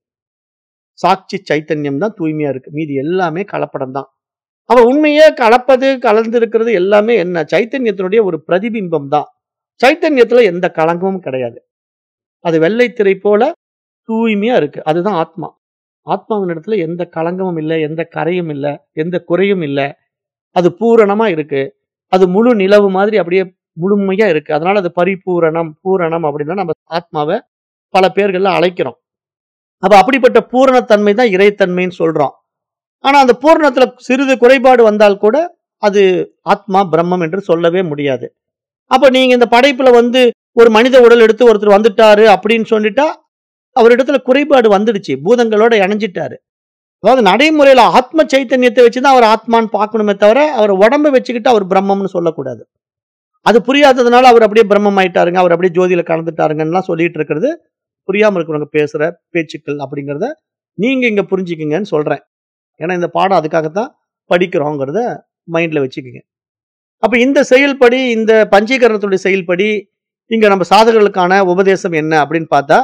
சாட்சி சைத்தன்யம் தான் தூய்மையா இருக்கு மீதி எல்லாமே கலப்படம் தான் அப்ப உண்மையே கலப்பது கலந்து இருக்கிறது எல்லாமே என்ன சைத்தன்யத்தினுடைய ஒரு பிரதிபிம்பம் தான் சைத்தன்யத்துல எந்த களங்கமும் கிடையாது அது வெள்ளைத்திரை போல தூய்மையா இருக்கு அதுதான் ஆத்மா ஆத்மாவின் இடத்துல எந்த களங்கமும் இல்லை எந்த கரையும் இல்லை எந்த குறையும் இல்லை அது பூரணமா இருக்கு அது முழு நிலவு மாதிரி அப்படியே முழுமையா இருக்கு அதனால அது பரிபூரணம் பூரணம் அப்படின்னா நம்ம ஆத்மாவை பல பேர்கள்ல அழைக்கிறோம் அப்ப அப்படிப்பட்ட பூரணத்தன்மை தான் இறைத்தன்மைன்னு சொல்றோம் ஆனா அந்த பூரணத்துல சிறிது குறைபாடு வந்தால் கூட அது ஆத்மா பிரம்மம் என்று சொல்லவே முடியாது அப்ப நீங்க இந்த படைப்புல வந்து ஒரு மனித உடல் எடுத்து ஒருத்தர் வந்துட்டாரு அப்படின்னு சொல்லிட்டா அவரிடத்துல குறைபாடு வந்துடுச்சு பூதங்களோட இணைஞ்சிட்டாரு அதாவது நடைமுறையில ஆத்ம சைத்தன்யத்தை வச்சுதான் அவர் ஆத்மான்னு பார்க்கணுமே தவிர அவர் உடம்பை வச்சுக்கிட்டு அவர் பிரம்மம்னு சொல்லக்கூடாது அது புரியாததுனால அவர் அப்படியே பிரம்மம் ஆயிட்டாருங்க அவர் அப்படியே ஜோதியில கலந்துட்டாருங்கலாம் சொல்லிட்டு இருக்கிறது புரியாம இருக்கிறவங்க பேசுற பேச்சுக்கள் அப்படிங்கிறத நீங்க இங்க புரிஞ்சுக்குங்கன்னு சொல்றேன் ஏன்னா இந்த பாடம் அதுக்காகத்தான் படிக்கிறோங்கிறத மைண்ட்ல வச்சுக்கோங்க அப்ப இந்த செயல்படி இந்த பஞ்சீகரணத்துடைய செயல்படி இங்க நம்ம சாதகர்களுக்கான உபதேசம் என்ன அப்படின்னு பார்த்தா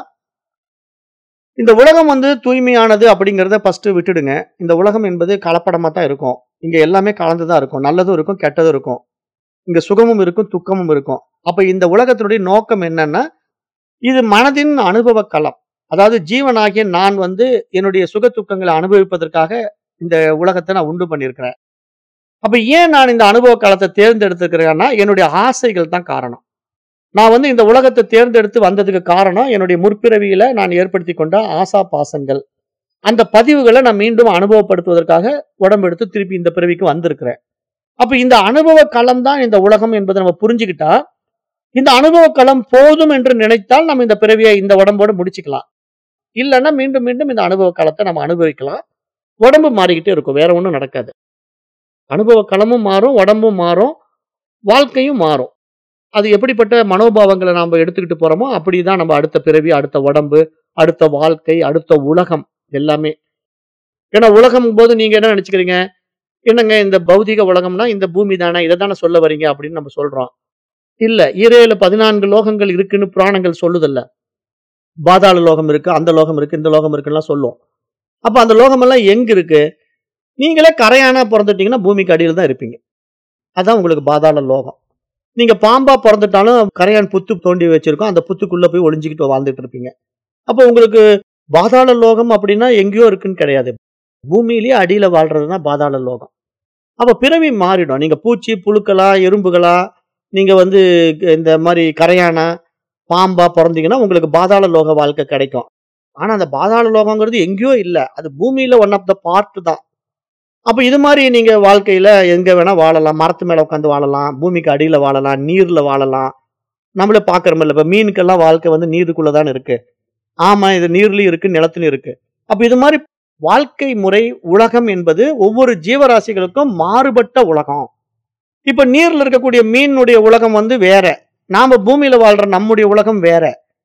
இந்த உலகம் வந்து தூய்மையானது அப்படிங்கிறத ஃபர்ஸ்ட் விட்டுடுங்க இந்த உலகம் என்பது கலப்படமா தான் இருக்கும் இங்க எல்லாமே கலந்து தான் இருக்கும் நல்லதும் இருக்கும் கெட்டதும் இருக்கும் இங்க சுகமும் இருக்கும் துக்கமும் இருக்கும் அப்ப இந்த உலகத்தினுடைய நோக்கம் என்னன்னா இது மனதின் அனுபவ களம் அதாவது ஜீவனாகிய நான் வந்து என்னுடைய சுக துக்கங்களை அனுபவிப்பதற்காக இந்த உலகத்தை நான் உண்டு பண்ணியிருக்கிறேன் அப்ப ஏன் நான் இந்த அனுபவ காலத்தை தேர்ந்தெடுத்துக்கிறேன்னா என்னுடைய ஆசைகள் தான் காரணம் நான் வந்து இந்த உலகத்தை தேர்ந்தெடுத்து வந்ததுக்கு காரணம் என்னுடைய முற்பிறவியில நான் ஏற்படுத்தி கொண்ட ஆசா பாசங்கள் அந்த பதிவுகளை நான் மீண்டும் அனுபவப்படுத்துவதற்காக உடம்பு எடுத்து திருப்பி இந்த பிறவிக்கு வந்திருக்கிறேன் அப்ப இந்த அனுபவ களம் தான் இந்த உலகம் என்பதை நம்ம புரிஞ்சுக்கிட்டா இந்த அனுபவ களம் போதும் என்று நினைத்தால் நம்ம இந்த பிறவியை இந்த உடம்போட முடிச்சுக்கலாம் இல்லைன்னா மீண்டும் மீண்டும் இந்த அனுபவ காலத்தை நம்ம அனுபவிக்கலாம் உடம்பு மாறிக்கிட்டே இருக்கும் வேற ஒன்றும் நடக்காது அனுபவ களமும் மாறும் உடம்பும் மாறும் வாழ்க்கையும் மாறும் அது எப்படிப்பட்ட மனோபாவங்களை நாம எடுத்துக்கிட்டு போறோமோ அப்படிதான் நம்ம அடுத்த பிறவி அடுத்த உடம்பு அடுத்த வாழ்க்கை அடுத்த உலகம் எல்லாமே ஏன்னா உலகம் போது நீங்க என்ன நினைச்சுக்கிறீங்க என்னங்க இந்த பௌதிக உலகம்னா இந்த பூமி தானே இதை தானே சொல்ல வரீங்க அப்படின்னு நம்ம சொல்றோம் இல்ல ஈரேழு பதினான்கு லோகங்கள் இருக்குன்னு புராணங்கள் சொல்லுதல்ல பாதாள லோகம் இருக்கு அந்த லோகம் இருக்கு இந்த லோகம் இருக்குலாம் சொல்லும் அப்ப அந்த லோகம் எல்லாம் எங்க இருக்கு நீங்களே கரையானா பிறந்துட்டீங்கன்னா பூமிக்கு அடியில் தான் இருப்பீங்க அதான் உங்களுக்கு பாதாள லோகம் நீங்க பாம்பா பிறந்துட்டாலும் கரையான் புத்து தோண்டி வச்சிருக்கோம் அந்த புத்துக்குள்ள போய் ஒளிஞ்சுக்கிட்டு வாழ்ந்துட்டு இருப்பீங்க அப்போ உங்களுக்கு பாதாள லோகம் அப்படின்னா எங்கேயோ இருக்குன்னு கிடையாது பூமியிலேயே அடியில வாழ்றதுதான் பாதாள லோகம் அப்ப பிறவி மாறிடும் நீங்க பூச்சி புழுக்களா எறும்புகளா நீங்க வந்து இந்த மாதிரி கரையானா பாம்பா பிறந்தீங்கன்னா உங்களுக்கு பாதாள லோக வாழ்க்கை கிடைக்கும் ஆனா அந்த பாதாள லோகங்கிறது எங்கேயோ இல்ல அது பூமியில ஒன் ஆஃப் த பார்ட் தான் அப்ப இது மாதிரி நீங்க வாழ்க்கையில எங்க வேணா வாழலாம் மரத்து மேல உட்காந்து வாழலாம் பூமிக்கு அடியில வாழலாம் நீர்ல வாழலாம் நம்மளே பார்க்குறோமில்ல இப்போ மீனுக்கெல்லாம் வாழ்க்கை வந்து நீருக்குள்ள தான் இருக்கு ஆமா இது நீர்லயும் இருக்கு நிலத்துலயும் இருக்கு அப்ப இது மாதிரி வாழ்க்கை முறை உலகம் என்பது ஒவ்வொரு ஜீவராசிகளுக்கும் மாறுபட்ட உலகம் இப்ப நீர்ல இருக்கக்கூடிய மீனுடைய உலகம் வந்து வேற நாம பூமியில வாழ்ற நம்முடைய உலகம் வேற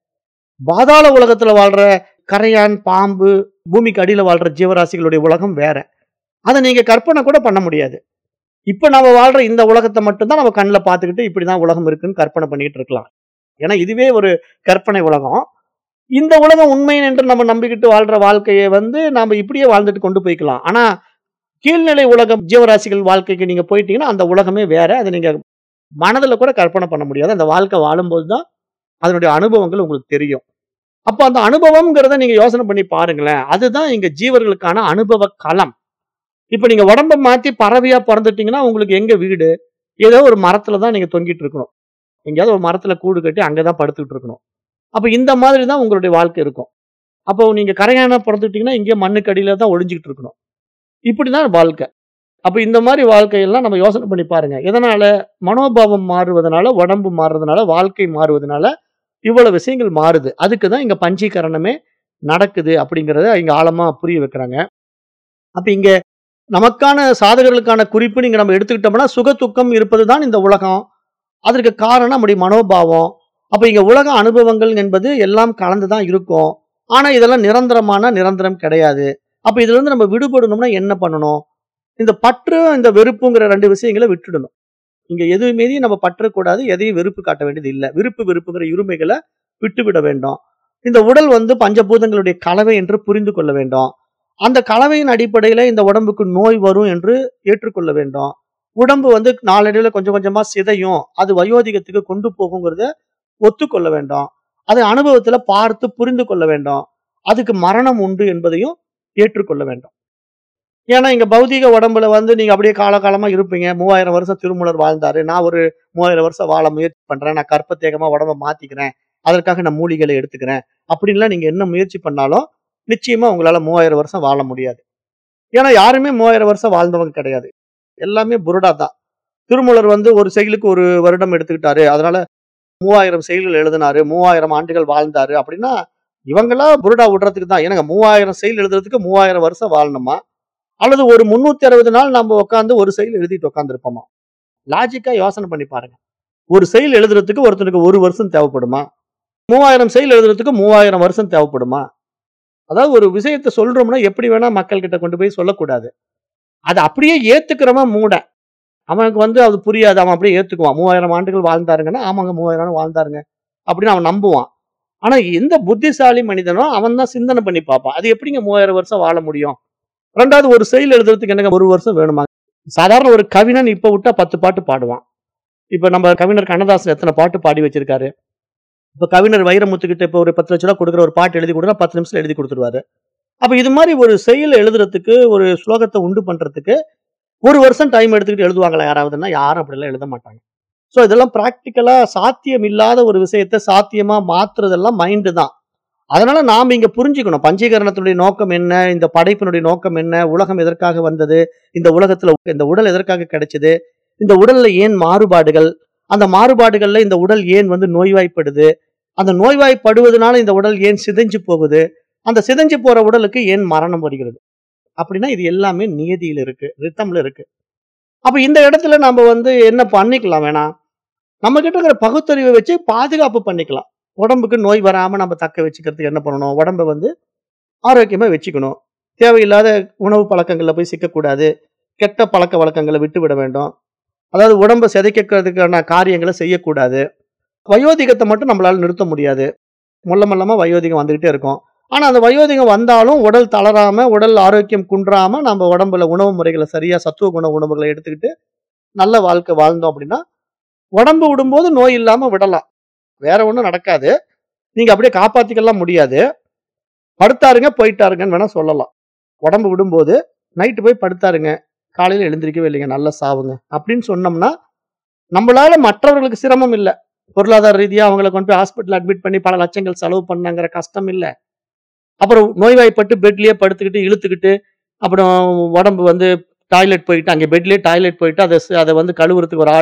பாதாள உலகத்துல வாழ்ற கரையான் பாம்பு பூமிக்கு அடியில வாழ்ற ஜீவராசிகளுடைய உலகம் வேற அதை நீங்க கற்பனை கூட பண்ண முடியாது இப்ப நம்ம வாழ்ற இந்த உலகத்தை மட்டும்தான் நம்ம கண்ணில் பார்த்துக்கிட்டு இப்படிதான் உலகம் இருக்குன்னு கற்பனை பண்ணிட்டு இருக்கலாம் ஏன்னா இதுவே ஒரு கற்பனை உலகம் இந்த உலகம் உண்மை என்று நம்ம நம்பிக்கிட்டு வாழ்ற வாழ்க்கையை வந்து நாம இப்படியே வாழ்ந்துட்டு கொண்டு போய்க்கலாம் ஆனா கீழ்நிலை உலகம் ஜீவராசிகள் வாழ்க்கைக்கு நீங்க போயிட்டீங்கன்னா அந்த உலகமே வேற அதை நீங்க மனதில் கூட கற்பனை பண்ண முடியாது அந்த வாழ்க்கை வாழும்போது தான் அதனுடைய அனுபவங்கள் உங்களுக்கு தெரியும் அப்போ அந்த அனுபவம்ங்கிறத நீங்க யோசனை பண்ணி பாருங்களேன் அதுதான் இங்க ஜீவர்களுக்கான அனுபவ களம் இப்போ நீங்க உடம்ப மாத்தி பறவையா பிறந்துட்டீங்கன்னா உங்களுக்கு எங்க வீடு ஏதோ ஒரு மரத்துல தான் நீங்க தொங்கிட்டு இருக்கணும் எங்கேயாவது ஒரு மரத்துல கூடு கட்டி அங்கதான் படுத்துக்கிட்டு இருக்கணும் அப்ப இந்த மாதிரி தான் உங்களுடைய வாழ்க்கை இருக்கும் அப்போ நீங்க கரையான பிறந்துட்டீங்கன்னா இங்கே மண்ணுக்கு அடியில தான் ஒளிஞ்சிக்கிட்டு இருக்கணும் இப்படிதான் வாழ்க்கை அப்ப இந்த மாதிரி வாழ்க்கையெல்லாம் நம்ம யோசனை பண்ணி பாருங்க எதனால மனோபாவம் மாறுவதனால உடம்பு மாறுறதுனால வாழ்க்கை மாறுவதனால இவ்வளவு விஷயங்கள் மாறுது அதுக்கு தான் இங்க பஞ்சீகரணமே நடக்குது அப்படிங்கறத இங்க ஆழமா புரிய வைக்கிறாங்க அப்ப இங்க நமக்கான சாதகர்களுக்கான குறிப்பு நீங்க நம்ம எடுத்துக்கிட்டோம்னா சுக துக்கம் இருப்பது தான் இந்த உலகம் அதற்கு காரணம் நம்முடைய மனோபாவம் அப்ப இங்க உலக அனுபவங்கள் என்பது எல்லாம் கலந்து தான் இருக்கும் ஆனா இதெல்லாம் நிரந்தரமான நிரந்தரம் கிடையாது அப்ப இதுல இருந்து நம்ம விடுபடணும்னா என்ன பண்ணணும் இந்த பற்று இந்த வெறுப்புங்கிற ரெண்டு விஷயங்களை விட்டுடணும் இங்க எது மீதியும் நம்ம பற்றக்கூடாது எதையும் வெறுப்பு காட்ட வேண்டியது இல்லை விருப்பு வெறுப்புங்கிற உரிமைகளை விட்டுவிட வேண்டும் இந்த உடல் வந்து பஞ்சபூதங்களுடைய கலவை என்று புரிந்து கொள்ள வேண்டும் அந்த கலவையின் அடிப்படையில இந்த உடம்புக்கு நோய் வரும் என்று ஏற்றுக்கொள்ள வேண்டும் உடம்பு வந்து நாளடைவில் கொஞ்சம் கொஞ்சமா சிதையும் அது வயோதிகத்துக்கு கொண்டு போகுங்கிறத ஒத்துக்கொள்ள வேண்டும் அதை அனுபவத்துல பார்த்து புரிந்து கொள்ள வேண்டும் அதுக்கு மரணம் உண்டு என்பதையும் ஏற்றுக்கொள்ள வேண்டும் ஏன்னா இங்க பௌதீக உடம்புல வந்து நீங்க அப்படியே காலகாலமா இருப்பீங்க மூவாயிரம் வருஷம் திருமூலர் வாழ்ந்தாரு நான் ஒரு மூவாயிரம் வருஷம் வாழ முயற்சி பண்றேன் நான் கற்பத்தேகமா உடம்ப மாத்திக்கிறேன் அதற்காக நான் மூலிகளை எடுத்துக்கிறேன் அப்படின்லாம் நீங்க என்ன முயற்சி பண்ணாலும் நிச்சயமா உங்களால மூவாயிரம் வருஷம் வாழ முடியாது ஏன்னா யாருமே மூவாயிரம் வருஷம் வாழ்ந்தவங்க கிடையாது எல்லாமே புருடா தான் திருமூலர் வந்து ஒரு செயலுக்கு ஒரு வருடம் எடுத்துக்கிட்டாரு அதனால மூவாயிரம் செயல்கள் எழுதினாரு மூவாயிரம் ஆண்டுகள் வாழ்ந்தாரு அப்படின்னா இவங்களா புருடா விடுறதுக்கு தான் ஏன்னாங்க மூவாயிரம் செயல் எழுதுறதுக்கு மூவாயிரம் வருஷம் வாழணுமா அல்லது ஒரு முன்னூத்தி அறுபது நாள் நம்ம உட்காந்து ஒரு செயல் எழுதிட்டு உட்காந்துருப்போமா லாஜிக்கா யோசனை பண்ணி பாருங்க ஒரு செயல் எழுதுறதுக்கு ஒருத்தனுக்கு ஒரு வருஷம் தேவைப்படுமா மூவாயிரம் செயல் எழுதுறதுக்கு மூவாயிரம் வருஷம் தேவைப்படுமா அதாவது ஒரு விஷயத்த சொல்றோம்னா எப்படி வேணா மக்கள் கிட்ட கொண்டு போய் சொல்லக்கூடாது அதை அப்படியே ஏத்துக்கிறவன் மூட அவனுக்கு வந்து அது புரியாது அவன் அப்படியே ஏத்துக்குவான் மூவாயிரம் ஆண்டுகள் வாழ்ந்தாருங்கன்னா ஆமாங்க மூவாயிரம் ஆண்டு வாழ்ந்தாருங்க அப்படின்னு அவன் நம்புவான் ஆனா எந்த புத்திசாலி மனிதனோ அவன் தான் சிந்தனை பண்ணி பார்ப்பான் அது எப்படிங்க மூவாயிரம் வருஷம் வாழ முடியும் ரெண்டாவது ஒரு செயல் எழுதுறதுக்கு என்னங்க ஒரு வருஷம் வேணுமா சாதாரண ஒரு கவிஞன் இப்ப விட்டா பத்து பாட்டு பாடுவான் இப்ப நம்ம கவிஞர் கண்ணதாசன் எத்தனை பாட்டு பாடி வச்சிருக்காரு இப்ப கவிஞர் வைரமுத்துக்கிட்ட இப்ப ஒரு பத்து லட்ச ரூபா கொடுக்குற ஒரு பாட்டு எழுதி கொடுத்தா பத்து நிமிஷத்துல எழுதி கொடுத்துருவாரு அப்ப இது மாதிரி ஒரு செயல் எழுதுறதுக்கு ஒரு ஸ்லோகத்தை உண்டு பண்றதுக்கு ஒரு வருஷம் டைம் எடுத்துக்கிட்டு எழுதுவாங்களா யாராவதுன்னா யாரும் அப்படிலாம் எழுத மாட்டாங்க ஸோ இதெல்லாம் ப்ராக்டிக்கலா சாத்தியம் இல்லாத ஒரு விஷயத்த சாத்தியமா மாத்துறதெல்லாம் மைண்டு தான் அதனால நாம் இங்க புரிஞ்சுக்கணும் பஞ்சீகரணத்தினுடைய நோக்கம் என்ன இந்த படைப்பினுடைய நோக்கம் என்ன உலகம் எதற்காக வந்தது இந்த உலகத்துல இந்த உடல் எதற்காக கிடைச்சது இந்த உடல்ல ஏன் மாறுபாடுகள் அந்த மாறுபாடுகள்ல இந்த உடல் ஏன் வந்து நோய்வாய்ப்படுது அந்த நோய்வாய்ப்படுவதனால இந்த உடல் ஏன் சிதைஞ்சு போகுது அந்த சிதைஞ்சு போற உடலுக்கு ஏன் மரணம் வருகிறது அப்படின்னா இது எல்லாமே நியதியில இருக்கு ரித்தம்ல இருக்கு அப்ப இந்த இடத்துல நம்ம வந்து என்ன பண்ணிக்கலாம் வேணாம் நம்ம கிட்ட இருக்கிற பகுத்தறிவை வச்சு பாதுகாப்பு பண்ணிக்கலாம் உடம்புக்கு நோய் வராம நம்ம தக்க வச்சுக்கிறதுக்கு என்ன பண்ணணும் உடம்ப வந்து ஆரோக்கியமா வச்சுக்கணும் தேவையில்லாத உணவு பழக்கங்கள்ல போய் சிக்கக்கூடாது கெட்ட பழக்க வழக்கங்களை விட்டு விட வேண்டும் அதாவது உடம்ப சிதைக்கிறதுக்கான காரியங்களை செய்யக்கூடாது வயோதிகத்தை மட்டும் நம்மளால நிறுத்த முடியாது முள்ள மல்லமா வயோதிகம் வந்துகிட்டே இருக்கும் ஆனா அந்த வயோதிகம் வந்தாலும் உடல் தளராம உடல் ஆரோக்கியம் குன்றாம நம்ம உடம்புல உணவு முறைகளை சரியா சத்துவ குண உணவுகளை எடுத்துக்கிட்டு நல்ல வாழ்க்கை வாழ்ந்தோம் அப்படின்னா உடம்பு விடும்போது நோய் இல்லாம விடலாம் வேற ஒண்ணும் நடக்காது நீங்க அப்படியே காப்பாத்திக்கலாம் முடியாது படுத்தாருங்க போயிட்டாருங்கன்னு வேணா சொல்லலாம் உடம்பு விடும்போது நைட்டு போய் படுத்தாருங்க காலையில எழுந்திருக்கவே இல்லைங்க நல்லா சாவுங்க அப்படின்னு சொன்னோம்னா நம்மளால மற்றவர்களுக்கு சிரமம் இல்லை பொருளாதார ரீதியா அவங்கள கொண்டு போய் ஹாஸ்பிட்டல் அட்மிட் பண்ணி பல லட்சங்கள் செலவு பண்ணாங்கிற கஷ்டம் இல்லை அப்புறம் நோய்வாய்ப்பட்டு பெட்லயே படுத்துக்கிட்டு இழுத்துக்கிட்டு அப்புறம் உடம்பு வந்து டாய்லெட் போயிட்டு அங்கே பெட்லயே டாய்லெட் போயிட்டு அதை ச- அதை வந்து கழுவுறதுக்கு ஒரு ஆளு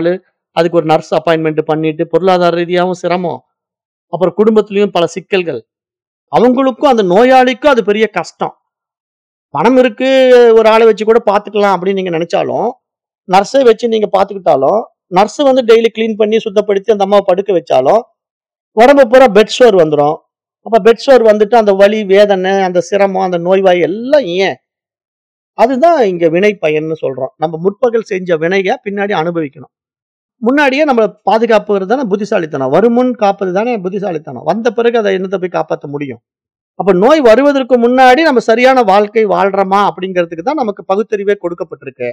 அதுக்கு ஒரு நர்ஸ் அப்பாயின்மெண்ட் பண்ணிட்டு பொருளாதார ரீதியாகவும் சிரமம் அப்புறம் குடும்பத்திலயும் பல சிக்கல்கள் அவங்களுக்கும் அந்த நோயாளிக்கும் அது பெரிய கஷ்டம் பணம் இருக்கு ஒரு ஆளை வச்சு கூட பார்த்துக்கலாம் அப்படின்னு நீங்க நினைச்சாலும் நர்ஸை வச்சு நீங்க பார்த்துக்கிட்டாலும் நர்ஸ் வந்து டெய்லி க்ளீன் பண்ணி சுத்தப்படுத்தி அந்த அம்மாவை படுக்க வச்சாலும் உடம்பு பூரா பெட் சோர் வந்துடும் அப்ப பெட் சோர் வந்துட்டு அந்த வலி வேதனை அந்த சிரமம் அந்த நோய்வாய் எல்லாம் ஏன் அதுதான் இங்க வினை பயன்னு சொல்றோம் நம்ம முற்பகல் செஞ்ச வினைய பின்னாடி அனுபவிக்கணும் முன்னாடியே நம்மளை பாதுகாப்புறது தானே புத்திசாலித்தனம் வருமுன் காப்பது தானே புத்திசாலித்தனம் வந்த பிறகு அதை என்னத்தை போய் காப்பாற்ற முடியும் அப்ப நோய் வருவதற்கு முன்னாடி நம்ம சரியான வாழ்க்கை வாழ்றோமா அப்படிங்கிறதுக்கு தான் நமக்கு பகுத்தறிவே கொடுக்கப்பட்டிருக்கு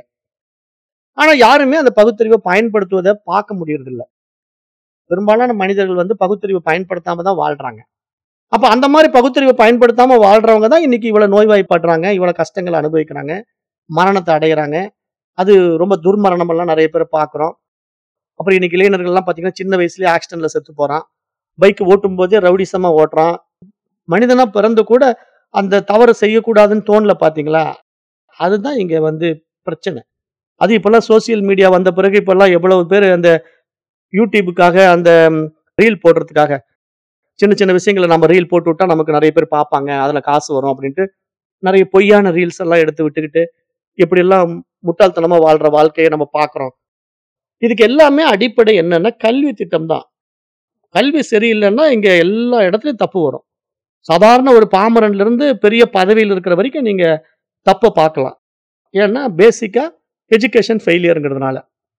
ஆனா யாருமே அந்த பகுத்தறிவை பயன்படுத்துவதை பார்க்க முடியறது இல்ல பெரும்பாலான மனிதர்கள் வந்து பகுத்தறிவை பயன்படுத்தாம தான் வாழ்றாங்க அப்ப அந்த மாதிரி பகுத்தறிவை பயன்படுத்தாம வாழ்றவங்க தான் இன்னைக்கு இவ்வளவு நோய்வாய்ப்படுறாங்க இவ்வளவு கஷ்டங்களை அனுபவிக்கிறாங்க மரணத்தை அடையிறாங்க அது ரொம்ப துர்மரணம் எல்லாம் நிறைய பேர் பார்க்குறோம் அப்புறம் இன்னைக்கு இளைஞர்கள்லாம் பார்த்தீங்கன்னா சின்ன வயசுலயே ஆக்சிடென்ட்ல செத்து போறான் பைக் ஓட்டும் போதே ரவுடிசமா ஓட்டுறான் மனிதனா பிறந்து கூட அந்த தவறு செய்யக்கூடாதுன்னு தோணல பாத்தீங்களா அதுதான் இங்க வந்து பிரச்சனை அது இப்பெல்லாம் சோசியல் மீடியா வந்த பிறகு இப்பெல்லாம் எவ்வளவு பேர் அந்த யூடியூபுக்காக அந்த ரீல் போடுறதுக்காக சின்ன சின்ன விஷயங்களை நம்ம ரீல் போட்டு விட்டா நமக்கு நிறைய பேர் பார்ப்பாங்க அதுல காசு வரும் அப்படின்ட்டு நிறைய பொய்யான ரீல்ஸ் எல்லாம் எடுத்து விட்டுக்கிட்டு இப்படி எல்லாம் முட்டாள்தனமா வாழ்ற வாழ்க்கையை நம்ம பார்க்கிறோம் இதுக்கு எல்லாமே அடிப்படை என்னன்னா கல்வி திட்டம் தான் கல்வி சரியில்லைன்னா இங்க எல்லா இடத்துலயும் தப்பு வரும் சாதாரண ஒரு பாமரன்ல இருந்து பெரிய பதவியில் இருக்கிற வரைக்கும் நீங்க தப்பை பார்க்கலாம் ஏன்னா பேசிக்கா எஜுகேஷன் ஃபெயிலியருங்கிறதுனால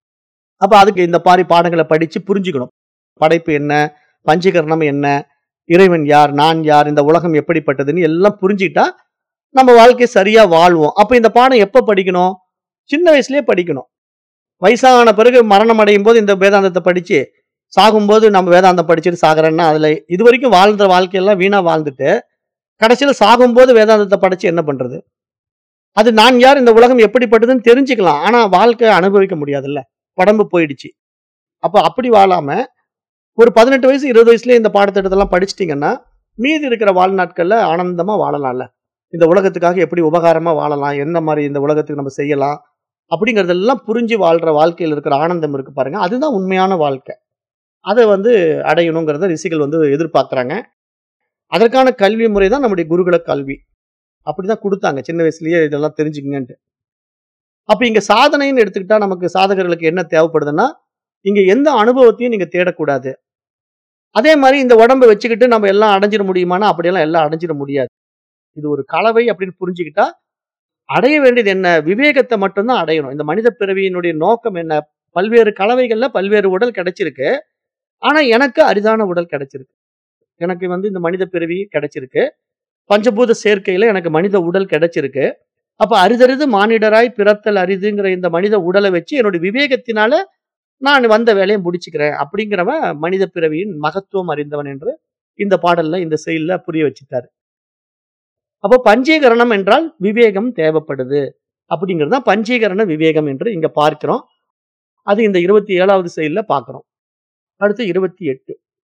அப்ப அதுக்கு இந்த மாதிரி பாடங்களை படிச்சு புரிஞ்சுக்கணும் படைப்பு என்ன பஞ்சீகரணம் என்ன இறைவன் யார் நான் யார் இந்த உலகம் எப்படிப்பட்டதுன்னு எல்லாம் புரிஞ்சுக்கிட்டா நம்ம வாழ்க்கை சரியா வாழ்வோம் அப்ப இந்த பாடம் எப்ப படிக்கணும் சின்ன வயசுலயே படிக்கணும் வயசான பிறகு மரணம் அடையும் போது இந்த வேதாந்தத்தை படிச்சு சாகும்போது நம்ம வேதாந்தம் படிச்சுட்டு சாகுறேன்னா அதுல இது வரைக்கும் வாழ்ந்த வாழ்க்கையெல்லாம் வீணா வாழ்ந்துட்டு கடைசியில சாகும்போது வேதாந்தத்தை படிச்சு என்ன பண்றது அது நான் யார் இந்த உலகம் எப்படிப்பட்டதுன்னு தெரிஞ்சுக்கலாம் ஆனா வாழ்க்கையை அனுபவிக்க முடியாதுல்ல உடம்பு போயிடுச்சு அப்ப அப்படி வாழாம ஒரு பதினெட்டு வயசு இருபது வயசுலயே இந்த பாடத்திட்டத்தெல்லாம் படிச்சிட்டீங்கன்னா மீதி இருக்கிற வாழ்நாட்கள்ல ஆனந்தமா வாழலாம்ல இந்த உலகத்துக்காக எப்படி உபகாரமா வாழலாம் என்ன மாதிரி இந்த உலகத்துக்கு நம்ம செய்யலாம் அப்படிங்கறதெல்லாம் புரிஞ்சு வாழ்ற வாழ்க்கையில் இருக்கிற ஆனந்தம் இருக்கு பாருங்க அதுதான் உண்மையான வாழ்க்கை அதை வந்து அடையணுங்கிறத ரிஷிகள் வந்து எதிர்பார்க்கறாங்க அதற்கான கல்வி முறை தான் நம்முடைய குருகுல கல்வி அப்படிதான் கொடுத்தாங்க சின்ன வயசுலயே இதெல்லாம் தெரிஞ்சுக்கங்கன்ட்டு அப்ப இங்க சாதனைன்னு எடுத்துக்கிட்டா நமக்கு சாதகர்களுக்கு என்ன தேவைப்படுதுன்னா இங்க எந்த அனுபவத்தையும் நீங்க தேடக்கூடாது அதே மாதிரி இந்த உடம்பை வச்சுக்கிட்டு நம்ம எல்லாம் அடைஞ்சிட முடியுமானா அப்படியெல்லாம் எல்லாம் அடைஞ்சிட முடியாது இது ஒரு கலவை அப்படின்னு புரிஞ்சுக்கிட்டா அடைய வேண்டியது என்ன விவேகத்தை மட்டும்தான் அடையணும் இந்த மனித பிறவியினுடைய நோக்கம் என்ன பல்வேறு கலவைகள்ல பல்வேறு உடல் கிடைச்சிருக்கு ஆனா எனக்கு அரிதான உடல் கிடைச்சிருக்கு எனக்கு வந்து இந்த மனித பிறவி கிடைச்சிருக்கு பஞ்சபூத சேர்க்கையில எனக்கு மனித உடல் கிடைச்சிருக்கு அப்ப அரிதறிது மானிடராய் பிறத்தல் அரிதுங்கிற இந்த மனித உடலை வச்சு என்னுடைய விவேகத்தினால நான் வந்த வேலையை முடிச்சுக்கிறேன் அப்படிங்கிறவன் மனித பிறவியின் மகத்துவம் அறிந்தவன் என்று இந்த பாடல்ல இந்த செயல்ல புரிய வச்சுட்டாரு அப்போ பஞ்சீகரணம் என்றால் விவேகம் தேவைப்படுது அப்படிங்கிறது தான் பஞ்சீகரண விவேகம் என்று இங்க பார்க்கிறோம் அது இந்த இருபத்தி ஏழாவது செயல்ல பார்க்கிறோம் அடுத்து இருபத்தி எட்டு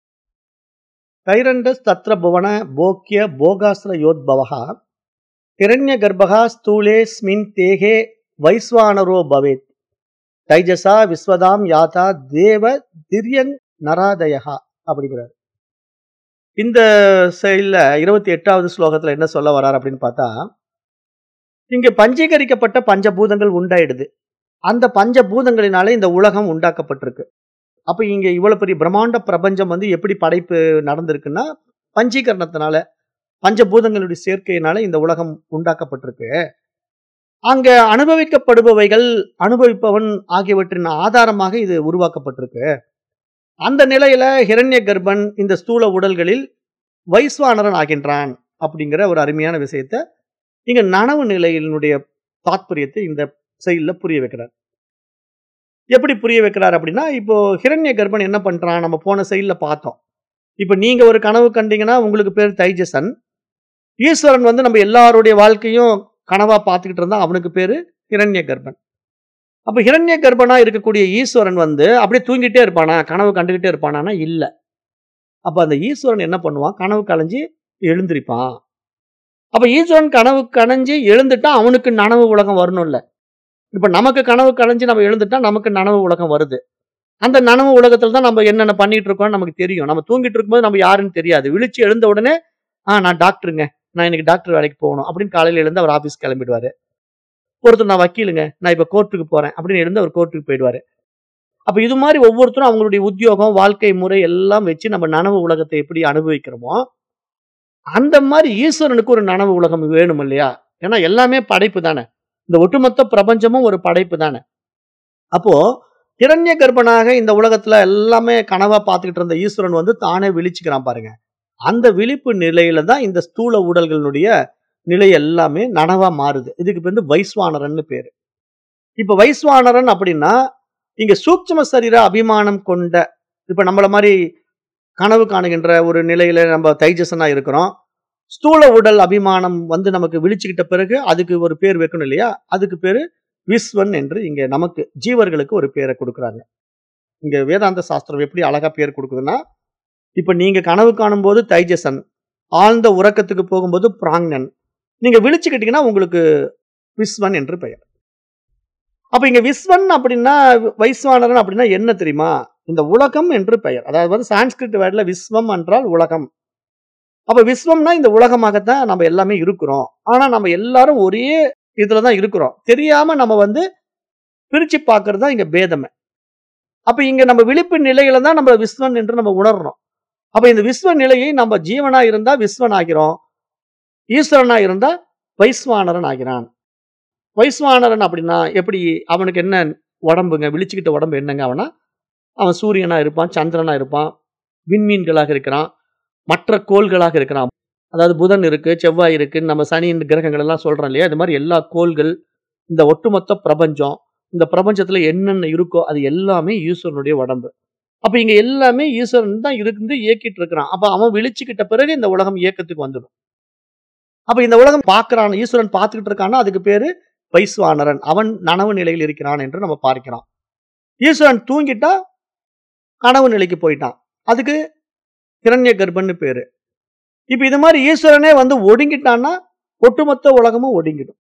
கைரண்டஸ் தத்ர புவன போக்கிய போகாஸ்திர யோத்பவகா ஹிரண்ய கர்ப்பகா ஸ்தூலே ஸ்மின் தேகே வைஸ்வானரோ பவேத் தைஜசா விஸ்வதாம் யாதா தேவ திரியங் நராதயகா அப்படிங்கிறார் இந்த செயல்ல இருபத்தி எட்டாவது ஸ்லோகத்துல என்ன சொல்ல வரார் அப்படின்னு பார்த்தா இங்க பஞ்சீகரிக்கப்பட்ட பஞ்சபூதங்கள் உண்டாயிடுது அந்த பஞ்சபூதங்களினால இந்த உலகம் உண்டாக்கப்பட்டிருக்கு அப்ப இங்க இவ்வளவு பெரிய பிரம்மாண்ட பிரபஞ்சம் வந்து எப்படி படைப்பு நடந்திருக்குன்னா பஞ்சீகரணத்தினால பஞ்சபூதங்களுடைய சேர்க்கையினால இந்த உலகம் உண்டாக்கப்பட்டிருக்கு அங்க அனுபவிக்கப்படுபவைகள் அனுபவிப்பவன் ஆகியவற்றின் ஆதாரமாக இது உருவாக்கப்பட்டிருக்கு அந்த நிலையில ஹிரண்ய கர்ப்பன் இந்த ஸ்தூல உடல்களில் வைஸ்வானரன் ஆகின்றான் அப்படிங்கிற ஒரு அருமையான விஷயத்த இங்க நனவு நிலையினுடைய தாத்பரியத்தை இந்த செயல்ல புரிய வைக்கிறார் எப்படி புரிய வைக்கிறார் அப்படின்னா இப்போ ஹிரண்ய கர்ப்பன் என்ன பண்றான் நம்ம போன செயல்ல பார்த்தோம் இப்போ நீங்க ஒரு கனவு கண்டீங்கன்னா உங்களுக்கு பேர் தைஜசன் ஈஸ்வரன் வந்து நம்ம எல்லாருடைய வாழ்க்கையும் கனவா பார்த்துக்கிட்டு இருந்தா அவனுக்கு பேரு ஹிரண்ய கர்ப்பன் அப்ப ஹிரண்ய கர்ப்பனா இருக்கக்கூடிய ஈஸ்வரன் வந்து அப்படியே தூங்கிட்டே இருப்பானா கனவு கண்டுகிட்டே இருப்பானா இல்ல அப்ப அந்த ஈஸ்வரன் என்ன பண்ணுவான் கனவு கலைஞ்சு எழுந்திருப்பான் அப்ப ஈஸ்வரன் கனவு கலைஞ்சு எழுந்துட்டா அவனுக்கு நனவு உலகம் வரணும்ல இப்ப நமக்கு கனவு கலைஞ்சு நம்ம எழுந்துட்டா நமக்கு நனவு உலகம் வருது அந்த நனவு உலகத்துல தான் நம்ம என்னென்ன பண்ணிட்டு இருக்கோம்னு நமக்கு தெரியும் நம்ம தூங்கிட்டு இருக்கும்போது நம்ம யாருன்னு தெரியாது விழிச்சு எழுந்த உடனே ஆ நான் டாக்டருங்க நான் இன்னைக்கு டாக்டர் வேலைக்கு போகணும் அப்படின்னு காலையில எழுந்து அவர் ஆபீஸ் கிளம்பிடுவாரு ஒருத்தர் நான் வக்கீலுங்க நான் இப்ப கோர்ட்டுக்கு போறேன் அப்படின்னு எழுந்து அவர் கோர்ட்டுக்கு போயிடுவாரு அப்ப இது மாதிரி ஒவ்வொருத்தரும் அவங்களுடைய உத்தியோகம் வாழ்க்கை முறை எல்லாம் வச்சு நம்ம நனவு உலகத்தை எப்படி அனுபவிக்கிறோமோ அந்த மாதிரி ஈஸ்வரனுக்கு ஒரு நனவு உலகம் வேணும் இல்லையா ஏன்னா எல்லாமே படைப்பு தானே இந்த ஒட்டுமொத்த பிரபஞ்சமும் ஒரு படைப்பு தானே அப்போ இரண்ய கர்ப்பனாக இந்த உலகத்துல எல்லாமே கனவா பார்த்துக்கிட்டு இருந்த ஈஸ்வரன் வந்து தானே விழிச்சுக்கிறான் பாருங்க அந்த விழிப்பு நிலையில தான் இந்த ஸ்தூல உடல்களுடைய நிலை எல்லாமே நனவா மாறுது இதுக்கு வந்து வைஸ்வானரன் பேரு இப்ப வைஸ்வானரன் அப்படின்னா இங்க சூட்சும சரீர அபிமானம் கொண்ட இப்ப நம்மள மாதிரி கனவு காணுகின்ற ஒரு நிலையில நம்ம தைஜசனா இருக்கிறோம் ஸ்தூல உடல் அபிமானம் வந்து நமக்கு விழிச்சுக்கிட்ட பிறகு அதுக்கு ஒரு பேர் வைக்கணும் இல்லையா அதுக்கு பேரு விஸ்வன் என்று இங்க நமக்கு ஜீவர்களுக்கு ஒரு பேரை கொடுக்குறாங்க இங்க வேதாந்த சாஸ்திரம் எப்படி அழகா பேர் கொடுக்குதுன்னா இப்ப நீங்க கனவு காணும் போது தைஜசன் ஆழ்ந்த உறக்கத்துக்கு போகும்போது பிராங்னன் நீங்க விழிச்சுக்கிட்டீங்கன்னா உங்களுக்கு விஸ்வன் என்று பெயர் அப்ப இங்க விஸ்வன் அப்படின்னா வைஸ்வானரன் அப்படின்னா என்ன தெரியுமா இந்த உலகம் என்று பெயர் அதாவது வந்து சான்ஸ்கிரிட் வேர்ட்ல விஸ்வம் என்றால் உலகம் அப்ப விஸ்வம்னா இந்த உலகமாகத்தான் நம்ம எல்லாமே இருக்கிறோம் ஆனா நம்ம எல்லாரும் ஒரே இதுலதான் இருக்கிறோம் தெரியாம நம்ம வந்து பிரிச்சு பார்க்கறது தான் இங்க பேதமை அப்ப இங்க நம்ம விழிப்பு நிலையில தான் நம்ம விஸ்வன் என்று நம்ம உணர்றோம் அப்ப இந்த விஸ்வ நிலையை நம்ம ஜீவனா இருந்தா விஸ்வன் ஆகிறோம் ஈஸ்வரனா இருந்தா வைஸ்வானரன் ஆகிறான் வைஸ்வானரன் அப்படின்னா எப்படி அவனுக்கு என்ன உடம்புங்க விழிச்சுக்கிட்ட உடம்பு என்னங்க அவனா அவன் சூரியனா இருப்பான் சந்திரனா இருப்பான் விண்மீன்களாக இருக்கிறான் மற்ற கோள்களாக இருக்கிறான் அதாவது புதன் இருக்கு செவ்வாய் இருக்கு நம்ம சனி கிரகங்கள் எல்லாம் சொல்றோம் இல்லையா இது மாதிரி எல்லா கோள்கள் இந்த ஒட்டுமொத்த பிரபஞ்சம் இந்த பிரபஞ்சத்துல என்னென்ன இருக்கோ அது எல்லாமே ஈஸ்வரனுடைய உடம்பு அப்ப இங்க எல்லாமே ஈஸ்வரன் தான் இருந்து இயக்கிட்டு இருக்கிறான் அப்ப அவன் விழிச்சுக்கிட்ட பிறகு இந்த உலகம் இயக்கத்துக்கு வந்துடும் அப்ப இந்த உலகம் பார்க்கிறான் ஈஸ்வரன் பார்த்துக்கிட்டு இருக்கான்னா அதுக்கு பேரு வைஸ்வானரன் அவன் நனவு நிலையில் இருக்கிறான் என்று நம்ம பார்க்கிறோம் ஈஸ்வரன் தூங்கிட்டா கனவு நிலைக்கு போயிட்டான் அதுக்கு கிரண்ய கர்ப்பன்னு பேரு இப்ப இது மாதிரி ஈஸ்வரனே வந்து ஒடுங்கிட்டான்னா ஒட்டுமொத்த உலகமும் ஒடுங்கிடும்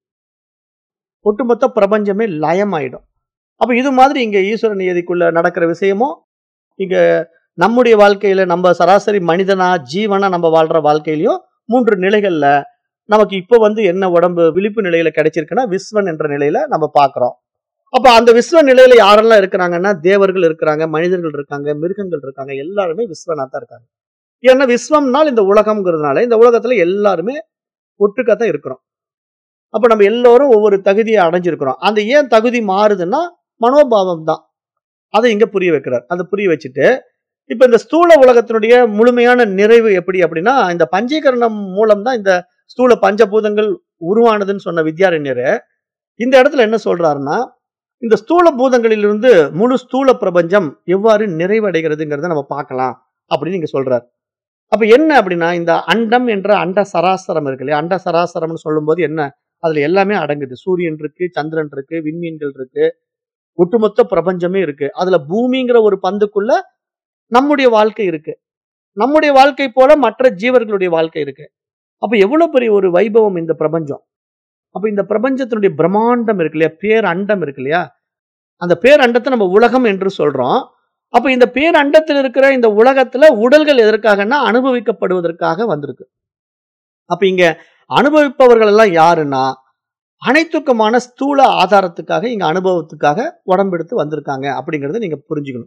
ஒட்டுமொத்த பிரபஞ்சமே லயமாயிடும் அப்ப இது மாதிரி இங்க ஈஸ்வர நியதிக்குள்ள நடக்கிற விஷயமும் இங்க நம்முடைய வாழ்க்கையில நம்ம சராசரி மனிதனா ஜீவனா நம்ம வாழ்ற வாழ்க்கையிலயும் மூன்று நிலைகள்ல நமக்கு இப்ப வந்து என்ன உடம்பு விழிப்பு நிலையில கிடைச்சிருக்குன்னா விஸ்வன் என்ற நிலையில நம்ம பாக்குறோம் அப்ப அந்த விஸ்வ நிலையில யாரெல்லாம் இருக்கிறாங்கன்னா தேவர்கள் இருக்கிறாங்க மனிதர்கள் இருக்காங்க மிருகங்கள் இருக்காங்க எல்லாருமே விஸ்வனா தான் இருக்காங்க ஏன்னா விஸ்வம்னால் இந்த உலகம்ங்கிறதுனால இந்த உலகத்துல எல்லாருமே ஒட்டுக்காத்தான் இருக்கிறோம் அப்ப நம்ம எல்லோரும் ஒவ்வொரு தகுதியை அடைஞ்சிருக்கிறோம் அந்த ஏன் தகுதி மாறுதுன்னா மனோபாவம் தான் அதை இங்க புரிய வைக்கிறார் அதை புரிய வச்சுட்டு இப்ப இந்த ஸ்தூல உலகத்தினுடைய முழுமையான நிறைவு எப்படி அப்படின்னா இந்த பஞ்சீகரணம் மூலம் தான் இந்த ஸ்தூல பஞ்சபூதங்கள் உருவானதுன்னு சொன்ன வித்யாரண்யர் இந்த இடத்துல என்ன சொல்றாருன்னா இந்த ஸ்தூல பூதங்களிலிருந்து முழு ஸ்தூல பிரபஞ்சம் எவ்வாறு நிறைவடைகிறதுங்கிறத நம்ம பார்க்கலாம் அப்படின்னு இங்க சொல்றார் அப்ப என்ன அப்படின்னா இந்த அண்டம் என்ற அண்ட சராசரம் இருக்கு இல்லையா அண்ட சராசரம்னு சொல்லும்போது என்ன அதுல எல்லாமே அடங்குது சூரியன் இருக்கு சந்திரன் இருக்கு விண்மீன்கள் இருக்கு ஒட்டுமொத்த பிரபஞ்சமே இருக்கு அதுல பூமிங்கிற ஒரு பந்துக்குள்ள நம்முடைய வாழ்க்கை இருக்கு நம்முடைய வாழ்க்கை போல மற்ற ஜீவர்களுடைய வாழ்க்கை இருக்கு அப்ப எவ்வளவு பெரிய ஒரு வைபவம் இந்த பிரபஞ்சம் அப்ப இந்த பிரபஞ்சத்தினுடைய பிரம்மாண்டம் இருக்கு இல்லையா பேர் அண்டம் இருக்கு இல்லையா அந்த பேர் அண்டத்தை நம்ம உலகம் என்று சொல்றோம் அப்ப இந்த பேர் அண்டத்தில் இருக்கிற இந்த உலகத்துல உடல்கள் எதற்காகன்னா அனுபவிக்கப்படுவதற்காக வந்திருக்கு அப்ப இங்க அனுபவிப்பவர்கள் எல்லாம் யாருன்னா அனைத்துக்குமான ஸ்தூல ஆதாரத்துக்காக இங்க அனுபவத்துக்காக உடம்பெடுத்து வந்திருக்காங்க அப்படிங்கறத நீங்க புரிஞ்சுக்கணும்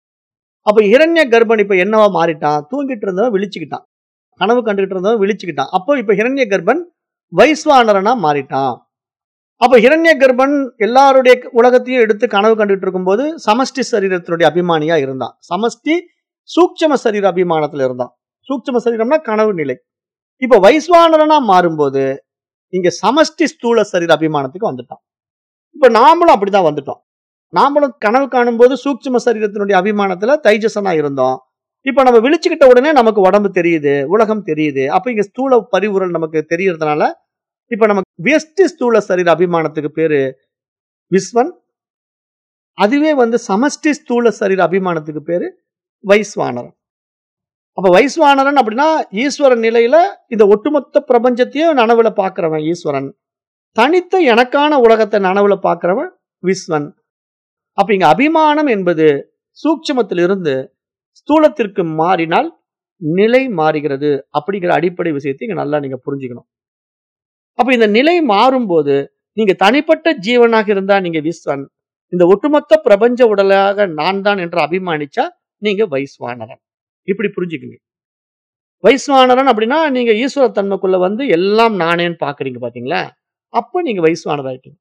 அப்ப இரண்ய கர்ப்பன் இப்ப என்னவா மாறிட்டான் தூங்கிட்டு இருந்தவன் விழிச்சுக்கிட்டான் கனவு கண்டுகிட்டு இருந்தவன் விழிச்சுக்கிட்டான் அப்போ இப்ப இரண்ய கர்ப்பன் வைஸ்வானரனா மாறிட்டான் அப்ப இரண்ய கர்ப்பன் எல்லாருடைய உலகத்தையும் எடுத்து கனவு கண்டுட்டு இருக்கும்போது சமஷ்டி சரீரத்தினுடைய அபிமானியா இருந்தான் சமஷ்டி சூட்சம சரீர அபிமானத்துல இருந்தான் சூட்சம சரீரம்னா கனவு நிலை இப்ப வைஸ்வானரனா மாறும்போது இங்க சமஷ்டி ஸ்தூல சரீர அபிமானத்துக்கு வந்துட்டான் இப்ப நாமளும் அப்படிதான் வந்துட்டோம் நாமளும் கனவு காணும்போது சூட்சும சரீரத்தினுடைய அபிமானத்துல தைஜசனா இருந்தோம் இப்ப நம்ம விழிச்சுக்கிட்ட உடனே நமக்கு உடம்பு தெரியுது உலகம் தெரியுது அப்ப இங்க ஸ்தூல பரிவுரல் நமக்கு தெரியறதுனால இப்ப நமக்கு வெஸ்ட் ஸ்தூல சரீர அபிமானத்துக்கு பேரு விஸ்வன் அதுவே வந்து சமஷ்டி ஸ்தூல சரீர அபிமானத்துக்கு பேரு வைஸ்வானரன் அப்ப வைஸ்வானரன் அப்படின்னா ஈஸ்வரன் நிலையில இந்த ஒட்டுமொத்த பிரபஞ்சத்தையும் நனவுல பாக்குறவன் ஈஸ்வரன் தனித்த எனக்கான உலகத்தை நனவுல பாக்குறவன் விஸ்வன் அப்ப இங்க அபிமானம் என்பது சூட்சுமத்திலிருந்து ஸ்தூலத்திற்கு மாறினால் நிலை மாறுகிறது அப்படிங்கிற அடிப்படை விஷயத்தை இங்க நல்லா நீங்க புரிஞ்சுக்கணும் அப்ப இந்த நிலை மாறும்போது நீங்க தனிப்பட்ட ஜீவனாக இருந்தா நீங்க விஸ்வன் இந்த ஒட்டுமொத்த பிரபஞ்ச உடலாக நான் தான் என்று அபிமானிச்சா நீங்க வைஸ்வானரன் இப்படி புரிஞ்சுக்குங்க வைஸ்வானரன் அப்படின்னா நீங்க ஈஸ்வர தன்மைக்குள்ள வந்து எல்லாம் நானேன்னு பாக்குறீங்க பாத்தீங்களா அப்ப நீங்க வைஸ்வானர் ஆயிட்டீங்க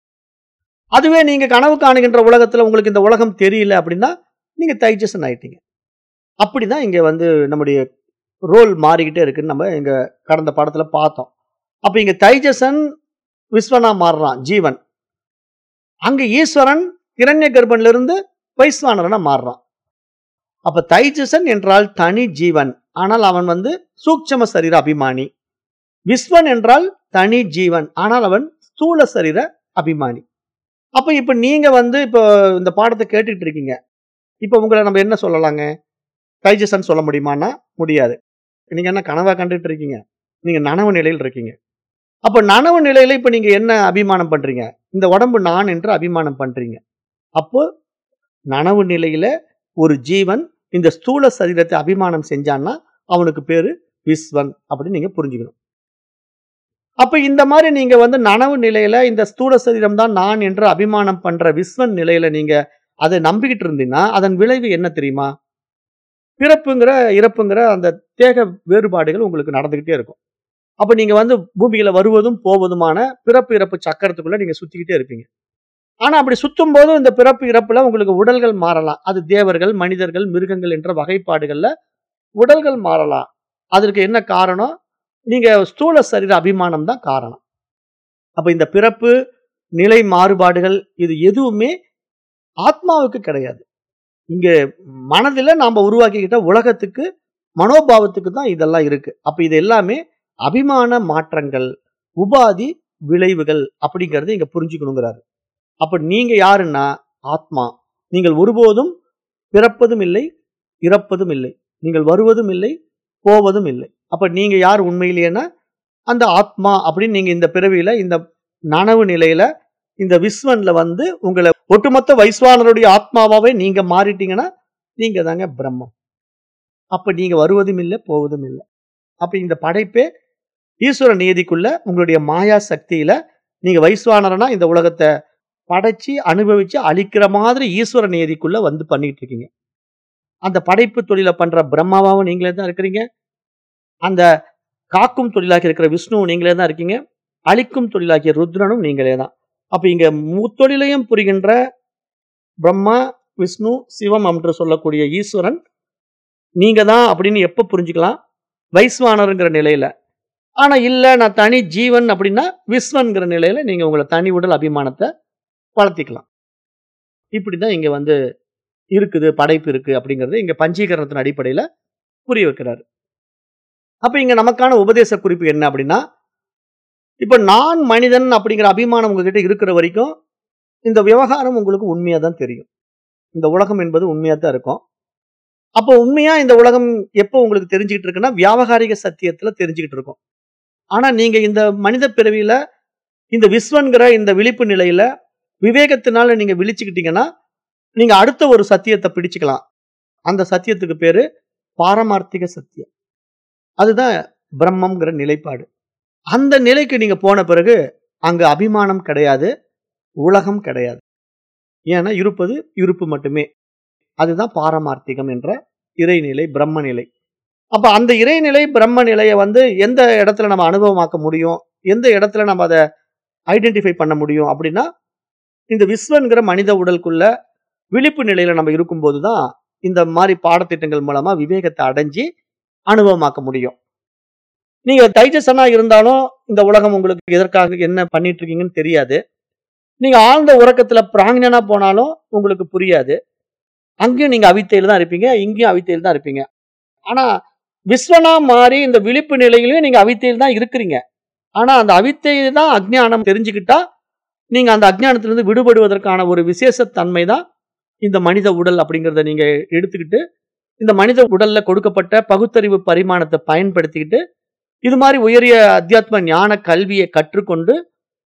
அதுவே நீங்க கனவு காணுகின்ற உலகத்துல உங்களுக்கு இந்த உலகம் தெரியல அப்படின்னா நீங்க தைஜசன் ஆயிட்டீங்க அப்படிதான் இங்க வந்து நம்முடைய ரோல் மாறிக்கிட்டே இருக்குன்னு நம்ம இங்க கடந்த படத்துல பார்த்தோம் அப்ப இங்க தைஜசன் விஸ்வனா மாறுறான் ஜீவன் அங்க ஈஸ்வரன் இரண்ய கர்ப்பன்ல இருந்து வைஸ்வானரனா மாறுறான் அப்ப தைஜசன் என்றால் தனி ஜீவன் ஆனால் அவன் வந்து சூட்சம சரீர அபிமானி விஸ்வன் என்றால் தனி ஜீவன் ஆனால் அவன் ஸ்தூல சரீர அபிமானி அப்ப இப்ப நீங்க வந்து இப்போ இந்த பாடத்தை கேட்டுட்டு இருக்கீங்க இப்ப உங்களை நம்ம என்ன சொல்லலாங்க தைஜசன் சொல்ல முடியுமான்னா முடியாது நீங்க என்ன கனவா கண்டுட்டு இருக்கீங்க நீங்க நனவு நிலையில் இருக்கீங்க அப்ப நனவு நிலையில இப்ப நீங்க என்ன அபிமானம் பண்றீங்க இந்த உடம்பு நான் என்று அபிமானம் பண்றீங்க அப்போ நனவு நிலையில ஒரு ஜீவன் இந்த ஸ்தூல சரீரத்தை அபிமானம் செஞ்சான்னா அவனுக்கு பேரு விஸ்வன் அப்படின்னு நீங்க புரிஞ்சுக்கணும் அப்ப இந்த மாதிரி நீங்க வந்து நனவு நிலையில இந்த ஸ்தூல சரீரம் தான் நான் என்று அபிமானம் பண்ற விஸ்வன் நிலையில நீங்க அதை நம்பிக்கிட்டு இருந்தீங்கன்னா அதன் விளைவு என்ன தெரியுமா பிறப்புங்கிற இறப்புங்கிற அந்த தேக வேறுபாடுகள் உங்களுக்கு நடந்துகிட்டே இருக்கும் அப்ப நீங்க வந்து பூமியில வருவதும் போவதுமான பிறப்பு இறப்பு சக்கரத்துக்குள்ள நீங்க சுத்திக்கிட்டே இருப்பீங்க ஆனா அப்படி சுத்தும் போதும் இந்த பிறப்பு இறப்புல உங்களுக்கு உடல்கள் மாறலாம் அது தேவர்கள் மனிதர்கள் மிருகங்கள் என்ற வகைப்பாடுகள்ல உடல்கள் மாறலாம் அதற்கு என்ன காரணம் நீங்க ஸ்தூல சரீர அபிமானம் தான் காரணம் அப்ப இந்த பிறப்பு நிலை மாறுபாடுகள் இது எதுவுமே ஆத்மாவுக்கு கிடையாது இங்க மனதில் நாம உருவாக்கிக்கிட்ட உலகத்துக்கு மனோபாவத்துக்கு தான் இதெல்லாம் இருக்கு அப்ப இது எல்லாமே அபிமான மாற்றங்கள் உபாதி விளைவுகள் அப்படிங்கறது இங்க புரிஞ்சுக்கணுங்கிறாரு அப்ப நீங்க யாருன்னா ஆத்மா நீங்கள் ஒருபோதும் பிறப்பதும் இல்லை இறப்பதும் இல்லை நீங்கள் வருவதும் இல்லை போவதும் இல்லை அப்ப நீங்க யார் உண்மையிலேன்னா அந்த ஆத்மா அப்படின்னு நீங்க இந்த பிறவியில இந்த நனவு நிலையில இந்த விஸ்வன்ல வந்து உங்களை ஒட்டுமொத்த வைஸ்வானருடைய ஆத்மாவாவே நீங்க மாறிட்டீங்கன்னா நீங்க தாங்க பிரம்மம் அப்ப நீங்க வருவதும் இல்லை போவதும் இல்லை அப்ப இந்த படைப்பே ஈஸ்வர நியதிக்குள்ள உங்களுடைய மாயா சக்தியில நீங்க வைஸ்வானரனா இந்த உலகத்தை படைச்சு அனுபவிச்சு அழிக்கிற மாதிரி ஈஸ்வர நியதிக்குள்ள வந்து பண்ணிட்டு இருக்கீங்க அந்த படைப்பு தொழிலை பண்ற பிரம்மாவாவும் நீங்களே தான் இருக்கிறீங்க அந்த காக்கும் தொழிலாக இருக்கிற விஷ்ணுவும் நீங்களே தான் இருக்கீங்க அழிக்கும் தொழிலாகிய ருத்ரனும் நீங்களே தான் அப்ப இங்க முத்தொழிலையும் புரிகின்ற பிரம்மா விஷ்ணு சிவம் என்று சொல்லக்கூடிய ஈஸ்வரன் நீங்க தான் அப்படின்னு எப்ப புரிஞ்சுக்கலாம் வைஸ்வானருங்கிற நிலையில ஆனா இல்ல நான் தனி ஜீவன் அப்படின்னா விஸ்வன்கிற நிலையில நீங்க உங்களை தனி உடல் அபிமானத்தை வளர்த்திக்கலாம் இப்படிதான் இங்க வந்து இருக்குது படைப்பு இருக்கு அப்படிங்கறது இங்க பஞ்சீகரணத்தின் அடிப்படையில புரிய வைக்கிறாரு அப்ப இங்க நமக்கான உபதேச குறிப்பு என்ன அப்படின்னா இப்ப நான் மனிதன் அப்படிங்கிற அபிமானம் உங்ககிட்ட இருக்கிற வரைக்கும் இந்த விவகாரம் உங்களுக்கு உண்மையா தான் தெரியும் இந்த உலகம் என்பது உண்மையா தான் இருக்கும் அப்போ உண்மையா இந்த உலகம் எப்போ உங்களுக்கு தெரிஞ்சுக்கிட்டு இருக்குன்னா வியாபகாரிக சத்தியத்துல தெரிஞ்சுக்கிட்டு இருக்கும் ஆனா நீங்க இந்த மனித பிறவியில இந்த விஸ்வன்கிற இந்த விழிப்பு நிலையில விவேகத்தினால நீங்க விழிச்சுக்கிட்டீங்கன்னா நீங்க அடுத்த ஒரு சத்தியத்தை பிடிச்சுக்கலாம் அந்த சத்தியத்துக்கு பேரு பாரமார்த்திக சத்தியம் அதுதான் பிரம்மம்ங்கிற நிலைப்பாடு அந்த நிலைக்கு நீங்க போன பிறகு அங்க அபிமானம் கிடையாது உலகம் கிடையாது ஏன்னா இருப்பது இருப்பு மட்டுமே அதுதான் பாரமார்த்திகம் என்ற இறைநிலை பிரம்ம நிலை அப்ப அந்த இறைநிலை பிரம்ம நிலையை வந்து எந்த இடத்துல நம்ம அனுபவமாக்க முடியும் எந்த இடத்துல நம்ம அதை ஐடென்டிஃபை பண்ண முடியும் அப்படின்னா இந்த விஸ்வன்கிற மனித உடலுக்குள்ள விழிப்பு நிலையில நம்ம இருக்கும்போது தான் இந்த மாதிரி பாடத்திட்டங்கள் மூலமா விவேகத்தை அடைஞ்சு அனுபவமாக்க முடியும் நீங்க தைஜசனா இருந்தாலும் இந்த உலகம் உங்களுக்கு எதற்காக என்ன பண்ணிட்டு இருக்கீங்கன்னு தெரியாது நீங்க ஆழ்ந்த உறக்கத்துல பிராங்கனா போனாலும் உங்களுக்கு புரியாது அங்கேயும் நீங்க அவித்தையில தான் இருப்பீங்க இங்கேயும் அவித்தையில் தான் இருப்பீங்க ஆனா விஸ்வனா மாறி இந்த விழிப்பு நிலையிலையும் நீங்க அவித்தையில் தான் இருக்கிறீங்க ஆனா அந்த அவித்தை தான் அஜ்ஞானம் தெரிஞ்சுக்கிட்டா நீங்க அந்த அஜ்ஞானத்திலிருந்து விடுபடுவதற்கான ஒரு விசேஷ தன்மை தான் இந்த மனித உடல் அப்படிங்கிறத நீங்க எடுத்துக்கிட்டு இந்த மனித உடல்ல கொடுக்கப்பட்ட பகுத்தறிவு பரிமாணத்தை பயன்படுத்திக்கிட்டு இது மாதிரி உயரிய அத்தியாத்ம ஞான கல்வியை கற்றுக்கொண்டு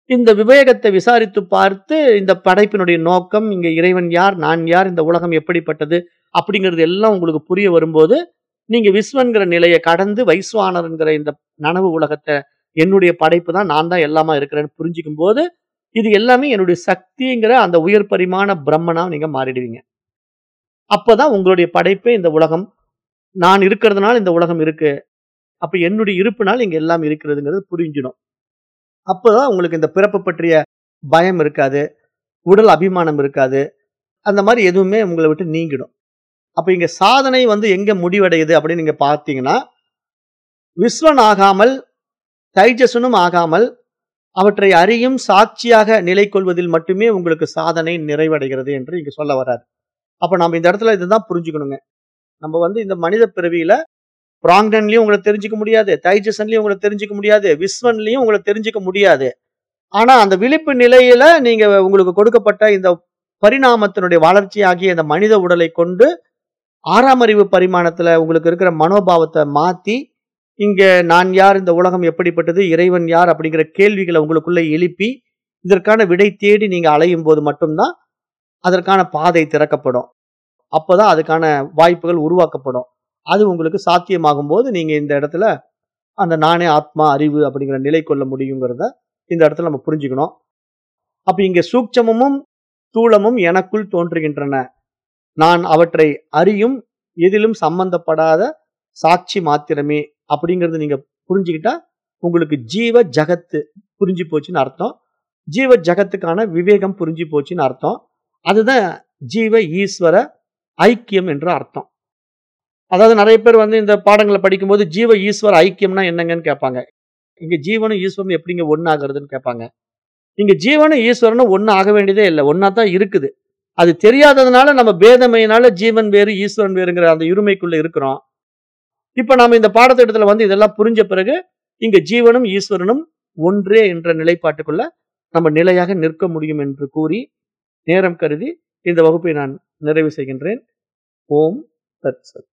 இந்த விவேகத்தை விசாரித்து பார்த்து இந்த படைப்பினுடைய நோக்கம் இங்க இறைவன் யார் நான் யார் இந்த உலகம் எப்படிப்பட்டது அப்படிங்கிறது எல்லாம் உங்களுக்கு புரிய வரும்போது நீங்க விஸ்வன்கிற நிலையை கடந்து வைஸ்வானர்ங்கிற இந்த நனவு உலகத்தை என்னுடைய படைப்பு தான் நான் தான் எல்லாமா இருக்கிறேன்னு புரிஞ்சுக்கும் போது இது எல்லாமே என்னுடைய சக்திங்கிற அந்த உயர் பரிமாண பிரம்மனா நீங்க மாறிடுவீங்க அப்பதான் உங்களுடைய படைப்பே இந்த உலகம் நான் இருக்கிறதுனால இந்த உலகம் இருக்கு அப்ப என்னுடைய இருப்புனால் இங்க எல்லாம் இருக்கிறதுங்கிறது புரிஞ்சிடும் அப்பதான் உங்களுக்கு இந்த பிறப்பு பற்றிய பயம் இருக்காது உடல் அபிமானம் இருக்காது அந்த மாதிரி எதுவுமே உங்களை விட்டு நீங்கிடும் அப்ப இங்க சாதனை வந்து எங்க முடிவடையுது அப்படின்னு நீங்க பார்த்தீங்கன்னா விஸ்வன் ஆகாமல் தைஜசனும் ஆகாமல் அவற்றை அறியும் சாட்சியாக நிலை கொள்வதில் மட்டுமே உங்களுக்கு சாதனை நிறைவடைகிறது என்று இங்க சொல்ல வர்றாரு அப்ப நம்ம இந்த இடத்துல இதுதான் புரிஞ்சுக்கணுங்க நம்ம வந்து இந்த மனித பிறவியில பிராங்டன்லயும் உங்களை தெரிஞ்சுக்க முடியாது தைஜசன்லயும் உங்களை தெரிஞ்சுக்க முடியாது விஸ்வன்லயும் உங்களை தெரிஞ்சுக்க முடியாது ஆனா அந்த விழிப்பு நிலையில நீங்க உங்களுக்கு கொடுக்கப்பட்ட இந்த பரிணாமத்தினுடைய வளர்ச்சி ஆகிய இந்த மனித உடலை கொண்டு ஆறாம் அறிவு பரிமாணத்துல உங்களுக்கு இருக்கிற மனோபாவத்தை மாத்தி இங்க நான் யார் இந்த உலகம் எப்படிப்பட்டது இறைவன் யார் அப்படிங்கிற கேள்விகளை உங்களுக்குள்ள எழுப்பி இதற்கான விடை தேடி நீங்க அலையும் போது மட்டும்தான் அதற்கான பாதை திறக்கப்படும் அப்போதான் அதுக்கான வாய்ப்புகள் உருவாக்கப்படும் அது உங்களுக்கு சாத்தியமாகும் போது நீங்க இந்த இடத்துல அந்த நானே ஆத்மா அறிவு அப்படிங்கிற நிலை கொள்ள முடியுங்கிறத இந்த இடத்துல நம்ம புரிஞ்சுக்கணும் அப்ப இங்க சூட்சமமும் தூளமும் எனக்குள் தோன்றுகின்றன நான் அவற்றை அறியும் எதிலும் சம்பந்தப்படாத சாட்சி மாத்திரமே அப்படிங்கறது நீங்க புரிஞ்சுக்கிட்டா உங்களுக்கு ஜீவ ஜகத்து புரிஞ்சு போச்சுன்னு அர்த்தம் ஜீவ ஜகத்துக்கான விவேகம் புரிஞ்சு போச்சுன்னு அர்த்தம் அதுதான் ஜீவ ஈஸ்வர ஐக்கியம் என்று அர்த்தம் அதாவது நிறைய பேர் வந்து இந்த பாடங்களை படிக்கும்போது ஜீவ ஈஸ்வர ஐக்கியம்னா என்னங்கன்னு கேட்பாங்க இங்க ஜீவனும் ஈஸ்வரனும் எப்படிங்க ஒன்னாகிறதுன்னு கேட்பாங்க இங்க ஜீவனும் ஈஸ்வரனும் ஒன்னு ஆக வேண்டியதே இல்லை ஒன்னா தான் இருக்குது அது தெரியாததுனால நம்ம பேதமையினால ஜீவன் வேறு ஈஸ்வரன் வேறுங்கிற அந்த இருமைக்குள்ள இருக்கிறோம் இப்ப நாம இந்த பாடத்திட்டத்துல வந்து இதெல்லாம் புரிஞ்ச பிறகு இங்க ஜீவனும் ஈஸ்வரனும் ஒன்றே என்ற நிலைப்பாட்டுக்குள்ள நம்ம நிலையாக நிற்க முடியும் என்று கூறி நேரம் கருதி இந்த வகுப்பை நான் நிறைவு செய்கின்றேன் ஓம் தத் சத்